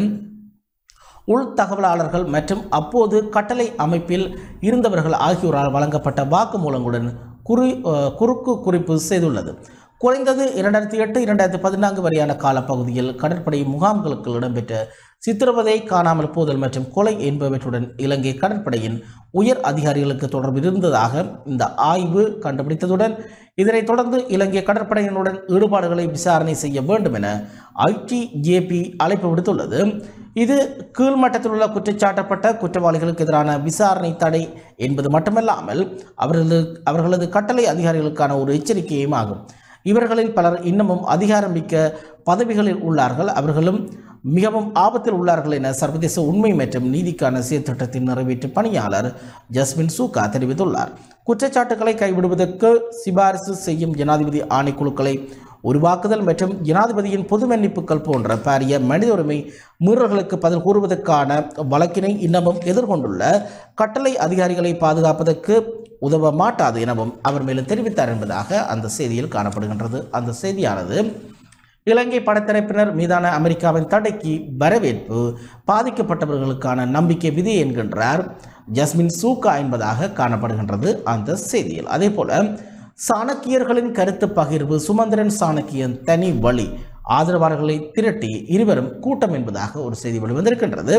உள் தகவலாளர்கள் மற்றும் அப்போது கட்டளை அமைப்பில் இருந்தவர்கள் ஆகியோரால் வழங்கப்பட்ட வாக்குமூலங்களுடன் குறி அஹ், குறுக்கு குறிப்பு செய்துள்ளது குறைந்தது இரண்டாயிரத்தி எட்டு இரண்டாயிரத்தி பதினான்கு வரையான காலப்பகுதியில் கடற்படை முகாம்களுக்கு இடம்பெற்ற சித்திரவதை காணாமல் போதல் மற்றும் கொலை என்பவற்றுடன் இலங்கை கடற்படையின் உயர் அதிகாரிகளுக்கு தொடர்பு இருந்ததாக இந்த ஆய்வு கண்டுபிடித்ததுடன் இதனைத் தொடர்ந்து இலங்கை கடற்படையினுடன் ஈடுபாடுகளை விசாரணை செய்ய வேண்டும் என ஐடிஜேபி அழைப்பு விடுத்துள்ளது இது கீழ்மட்டத்தில் உள்ள குற்றச்சாட்டப்பட்ட குற்றவாளிகளுக்கு எதிரான விசாரணை தடை என்பது மட்டுமல்லாமல் அவர்களது அவர்களது கட்டளை அதிகாரிகளுக்கான ஒரு எச்சரிக்கையும் ஆகும் இவர்களில் பலர் இன்னமும் அதிகாரமிக்க பதவிகளில் உள்ளார்கள் அவர்களும் மிகவும் ஆபத்தில் உள்ளார்கள் என சர்வதேச உண்மை மற்றும் நீதிக்கான சீர்திட்டத்தின் நிறைவேற்று பணியாளர் ஜஸ்மின் சூகா தெரிவித்துள்ளார் குற்றச்சாட்டுகளை கைவிடுவதற்கு சிபாரிசு செய்யும் ஜனாதிபதி ஆணைக்குழுக்களை உருவாக்குதல் மற்றும் ஜனாதிபதியின் பொது மன்னிப்புகள் போன்ற பாரிய மனித உரிமை மீறல்களுக்கு பதில் கூறுவதற்கான வழக்கினை இன்னமும் எதிர்கொண்டுள்ள கட்டளை அதிகாரிகளை பாதுகாப்பதற்கு உதவ மாட்டாது எனவும் அவர் மேலும் தெரிவித்தார் என்பதாக அந்த செய்தியில் காணப்படுகின்றது அந்த செய்தியானது இலங்கை படைத்தரப்பினர் மீதான அமெரிக்காவின் தடைக்கு வரவேற்பு பாதிக்கப்பட்டவர்களுக்கான நம்பிக்கை விதி என்கின்றார் ஜஸ்மின் சூகா என்பதாக காணப்படுகின்றது அந்த செய்தியில் அதே போல சாணக்கியர்களின் கருத்து பகிர்வு சுமந்திரன் சாணக்கியன் தனி வழி ஆதரவாளர்களை திரட்டி இருவரும் கூட்டம் என்பதாக ஒரு செய்தி வெளிவந்திருக்கின்றது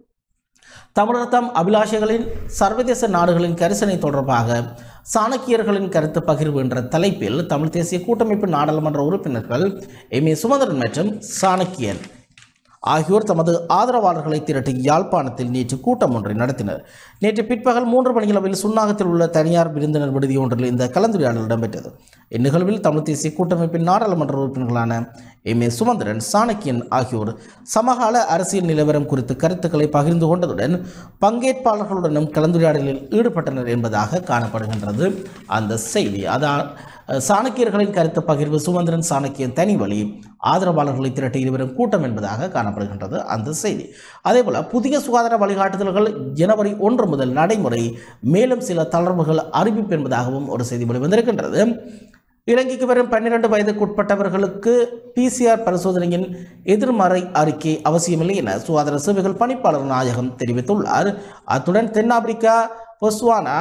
தமிழர்தம் அபிலாஷைகளின் சர்வதேச நாடுகளின் கரிசனை தொடர்பாக சாணக்கியர்களின் கருத்து பகிர்வு என்ற தலைப்பில் தமிழ் தேசிய கூட்டமைப்பு நாடாளுமன்ற உறுப்பினர்கள் எம் ஏ சுமந்திரன் மற்றும் சாணக்கியன் ஆகியோர் தமது ஆதரவாளர்களை திரட்டி யாழ்ப்பாணத்தில் நேற்று கூட்டம் ஒன்றை நடத்தினர் நேற்று பிற்பகல் மூன்று மணியளவில் சுன்னாகத்தில் உள்ள தனியார் விருந்தினர் விடுதி ஒன்றில் இந்த கலந்துரையாடல் இடம்பெற்றது இந்நிகழ்வில் தமிழ் தேசிய கூட்டமைப்பின் நாடாளுமன்ற உறுப்பினர்களான எம் ஏ சுமந்திரன் சாணக்கியன் ஆகியோர் சமகால அரசியல் நிலவரம் குறித்து கருத்துக்களை பகிர்ந்து கொண்டதுடன் பங்கேற்பாளர்களுடனும் கலந்துரையாடலில் ஈடுபட்டனர் என்பதாக காணப்படுகின்றது அந்த செய்தி அதான் சாணக்கியர்களின் கருத்து பகிர்வு சுமந்திரன் சாணக்கியன் தனி வழி ஆதரவாளர்களை திரட்டி இருவரும் கூட்டம் என்பதாக காணப்படுகின்றது அந்த செய்தி அதேபோல புதிய சுகாதார வழிகாட்டுதல்கள் ஜனவரி ஒன்று முதல் நடைமுறை மேலும் சில தளர்வுகள் அறிவிப்பு என்பதாகவும் ஒரு செய்தி வெளிவந்திருக்கின்றது இலங்கைக்கு வரும் பன்னிரண்டு வயதுக்குட்பட்டவர்களுக்கு பிசிஆர் பரிசோதனையின் எதிர்மறை அறிக்கை அவசியமில்லை என சுகாதார சேவைகள் பணிப்பாளர் நாயகம் தெரிவித்துள்ளார் அத்துடன் தென்னாப்பிரிக்கா பொஸ்வானா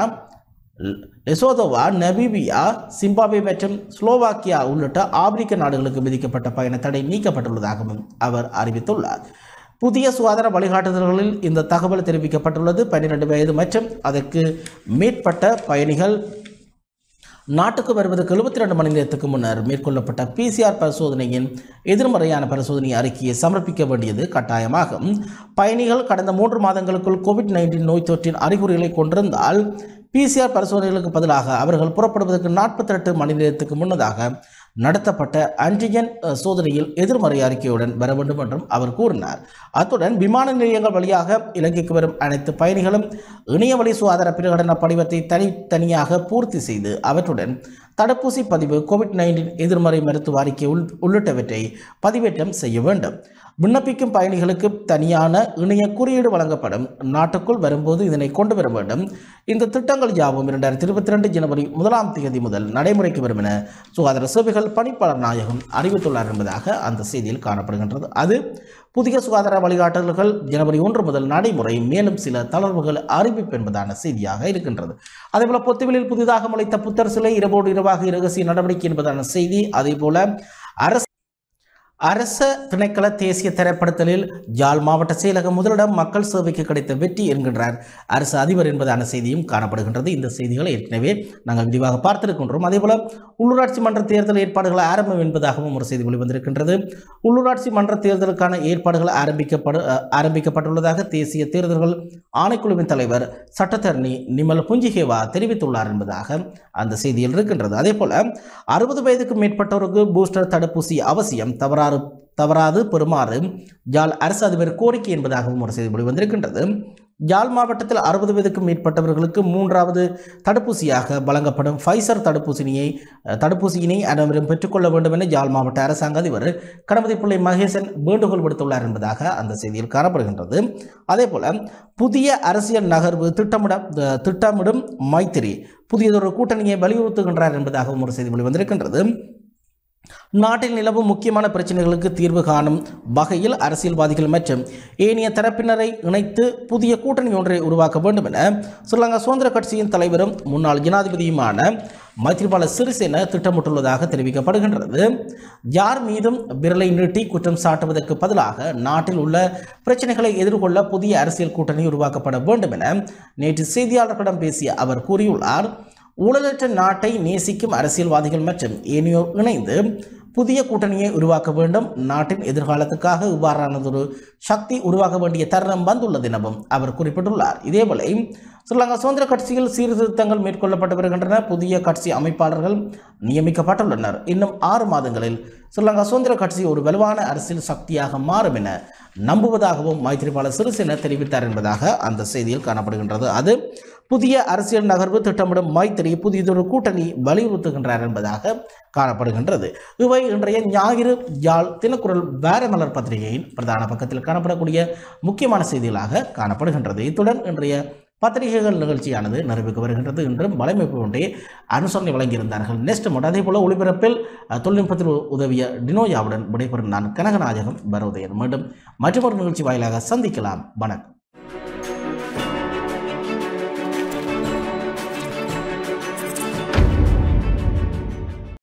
லெசோதோவா நபீபியா சிம்பாப்வே மற்றும் ஸ்லோவாக்கியா உள்ளிட்ட ஆப்பிரிக்க நாடுகளுக்கு விதிக்கப்பட்ட பயண தடை நீக்கப்பட்டுள்ளதாகவும் அவர் அறிவித்துள்ளார் புதிய சுகாதார வழிகாட்டுதல்களில் இந்த தகவல் தெரிவிக்கப்பட்டுள்ளது பன்னிரண்டு வயது மற்றும் அதற்கு மேற்பட்ட பயணிகள் நாட்டுக்கு வருவதற்கு எழுபத்தி ரெண்டு மணி நேரத்துக்கு முன்னர் மேற்கொள்ளப்பட்ட பிசிஆர் பரிசோதனையின் எதிர்மறையான பரிசோதனை அறிக்கையை சமர்ப்பிக்க வேண்டியது கட்டாயமாகும் பயணிகள் கடந்த மூன்று மாதங்களுக்குள் கோவிட் நைன்டீன் நோய் தொற்றின் அறிகுறிகளை கொண்டிருந்தால் பிசிஆர் பரிசோதனைகளுக்கு பதிலாக அவர்கள் புறப்படுவதற்கு நாற்பத்தெட்டு மணி நேரத்துக்கு முன்னதாக நடத்தப்பட்ட ஆன்டிஜன் அஹ், சோதனையில் எதிர்மறை அறிக்கையுடன் வர வேண்டும் என்றும் அவர் கூறினார் அத்துடன் விமான நிலையங்கள் வழியாக இலங்கைக்கு வரும் அனைத்து பயணிகளும் இணையவழி சுகாதார பிரகடன படிவத்தை தனித்தனியாக பூர்த்தி செய்து அவற்றுடன் தடுப்பூசி பதிவு கோவிட் நைன்டீன் எதிர்மறை மருத்துவ அறிக்கை உள் உள்ளிட்டவற்றை பதிவேற்றம் செய்ய வேண்டும் விண்ணப்பிக்கும் பயணிகளுக்கு தனியான இணைய குறியீடு வழங்கப்படும் நாட்டுக்குள் வரும்போது இதனை கொண்டு வர வேண்டும் இந்த திட்டங்கள் யாவும் இரண்டாயிரத்தி இருபத்தி ரெண்டு ஜனவரி முதலாம் தேதி முதல் நடைமுறைக்கு வரும் என சுகாதார சேவைகள் பணிப்பாளர் நாயகம் அறிவித்துள்ளார் என்பதாக அந்த செய்தியில் காணப்படுகின்றது அது புதிய சுகாதார வழிகாட்டுதல்கள் ஜனவரி ஒன்று முதல் நடைமுறை மேலும் சில தளர்வுகள் அறிவிப்பு என்பதான செய்தியாக இருக்கின்றது அதேபோல பொத்துவிலில் புதிதாக முளைத்த புத்தர் சிலை இரவோடு இரவாக இரகசிய நடவடிக்கை என்பதான செய்தி அதேபோல அரசு அரச திணைக்கள தேசிய திரைப்படத்தலில் யாழ் மாவட்ட செயலகம் முதலிடம் மக்கள் சேவைக்கு கிடைத்த வெற்றி என்கின்றார் அரசு அதிபர் என்பதான செய்தியும் காணப்படுகின்றது இந்த செய்திகளை ஏற்கனவே நாங்கள் விரிவாக பார்த்திருக்கின்றோம் அதேபோல உள்ளூராட்சி மன்ற தேர்தல் ஏற்பாடுகள் ஆரம்பம் என்பதாகவும் ஒரு செய்தி வெளிவந்திருக்கின்றது உள்ளூராட்சி மன்ற தேர்தலுக்கான ஏற்பாடுகள் ஆரம்பிக்கப்படு அஹ், ஆரம்பிக்கப்பட்டுள்ளதாக தேசிய தேர்தல்கள் ஆணைக்குழுவின் தலைவர் சட்டத்தரணி நிமல் புஞ்சிகேவா தெரிவித்துள்ளார் என்பதாக அந்த செய்தியில் இருக்கின்றது அதே போல அறுபது வயதுக்கு மேற்பட்டோருக்கு பூஸ்டர் தடுப்பூசி அவசியம் தவறாறு தவறாது பெறுமாறு யாழ் அரசு அதிபர் கோரிக்கை என்பதாகவும் ஒரு செய்தி வெளிவந்திருக்கின்றது யாழ் மாவட்டத்தில் அறுபது வயதுக்கும் மேற்பட்டவர்களுக்கு மூன்றாவது தடுப்பூசியாக வழங்கப்படும் ஃபைசர் தடுப்பூசினியை அஹ், தடுப்பூசியினை அனைவரும் பெற்றுக்கொள்ள வேண்டும் என யாழ் மாவட்ட அரசாங்க அதிபர் கணபதி பிள்ளை மகேசன் வேண்டுகோள் விடுத்துள்ளார் என்பதாக அந்த செய்தியில் காணப்படுகின்றது அதேபோல புதிய அரசியல் நகர்வு திட்டமிட அஹ், திட்டமிடும் மைத்திரி புதியதொரு கூட்டணியை வலியுறுத்துகின்றார் என்பதாகவும் ஒரு செய்தி வெளிவந்திருக்கின்றது நாட்டில் நிலவும் முக்கியமான பிரச்சனைகளுக்கு தீர்வு காணும் வகையில் அரசியல்வாதிகள் மற்றும் ஏனைய தரப்பினரை இணைத்து புதிய கூட்டணி ஒன்றை உருவாக்க வேண்டும் என ஸ்ரீலங்கா சுதந்திர கட்சியின் தலைவரும் முன்னாள் ஜனாதிபதியுமான மைத்ரிபால சிறிசேன திட்டமிட்டுள்ளதாக தெரிவிக்கப்படுகின்றது யார் மீதும் விரலை நீட்டி குற்றம் சாட்டுவதற்கு பதிலாக நாட்டில் உள்ள பிரச்சனைகளை எதிர்கொள்ள புதிய அரசியல் கூட்டணி உருவாக்கப்பட வேண்டும் என நேற்று செய்தியாளர்களிடம் பேசிய அவர் கூறியுள்ளார் ஊழலற்ற நாட்டை நேசிக்கும் அரசியல்வாதிகள் மற்றும் ஏனையோர் இணைந்து புதிய கூட்டணியை உருவாக்க வேண்டும் நாட்டின் எதிர்காலத்துக்காக இவ்வாறானதொரு சக்தி உருவாக்க வேண்டிய தருணம் வந்துள்ளது எனவும் அவர் குறிப்பிட்டுள்ளார் இதேவேளை ஸ்ரீலங்கா சுதந்திர கட்சியில் சீர்திருத்தங்கள் மேற்கொள்ளப்பட்டு வருகின்றன புதிய கட்சி அமைப்பாளர்கள் நியமிக்கப்பட்டுள்ளனர் இன்னும் ஆறு மாதங்களில் ஸ்ரீலங்கா சுதந்திர கட்சி ஒரு வலுவான அரசியல் சக்தியாக மாறும் என நம்புவதாகவும் மைத்திரிபால சிறிசேன தெரிவித்தார் என்பதாக அந்த செய்தியில் காணப்படுகின்றது அது புதிய அரசியல் நகர்வு திட்டமிடும் மைத்திரி புதியதொரு கூட்டணி வலியுறுத்துகின்றார் என்பதாக காணப்படுகின்றது இவை இன்றைய ஞாயிறு யாழ் தினக்குரல் வேரமலர் பத்திரிகையின் பிரதான பக்கத்தில் காணப்படக்கூடிய முக்கியமான செய்திகளாக காணப்படுகின்றது இத்துடன் இன்றைய பத்திரிகைகள் நிகழ்ச்சியானது நிறைவுக்கு வருகின்றது இன்றும் வலைமைப்பு ஒன்றே அனுசரணை வழங்கியிருந்தார்கள் நெக்ஸ்ட் மட்டும் அதே போல ஒளிபரப்பில் அஹ், தொழில்நுட்பத்தில் உதவிய டினோயாவுடன் விடைபெறும் நான் கனகநாயகம் பரோதயன் மீண்டும் மற்றொரு நிகழ்ச்சி வாயிலாக சந்திக்கலாம் வணக்கம்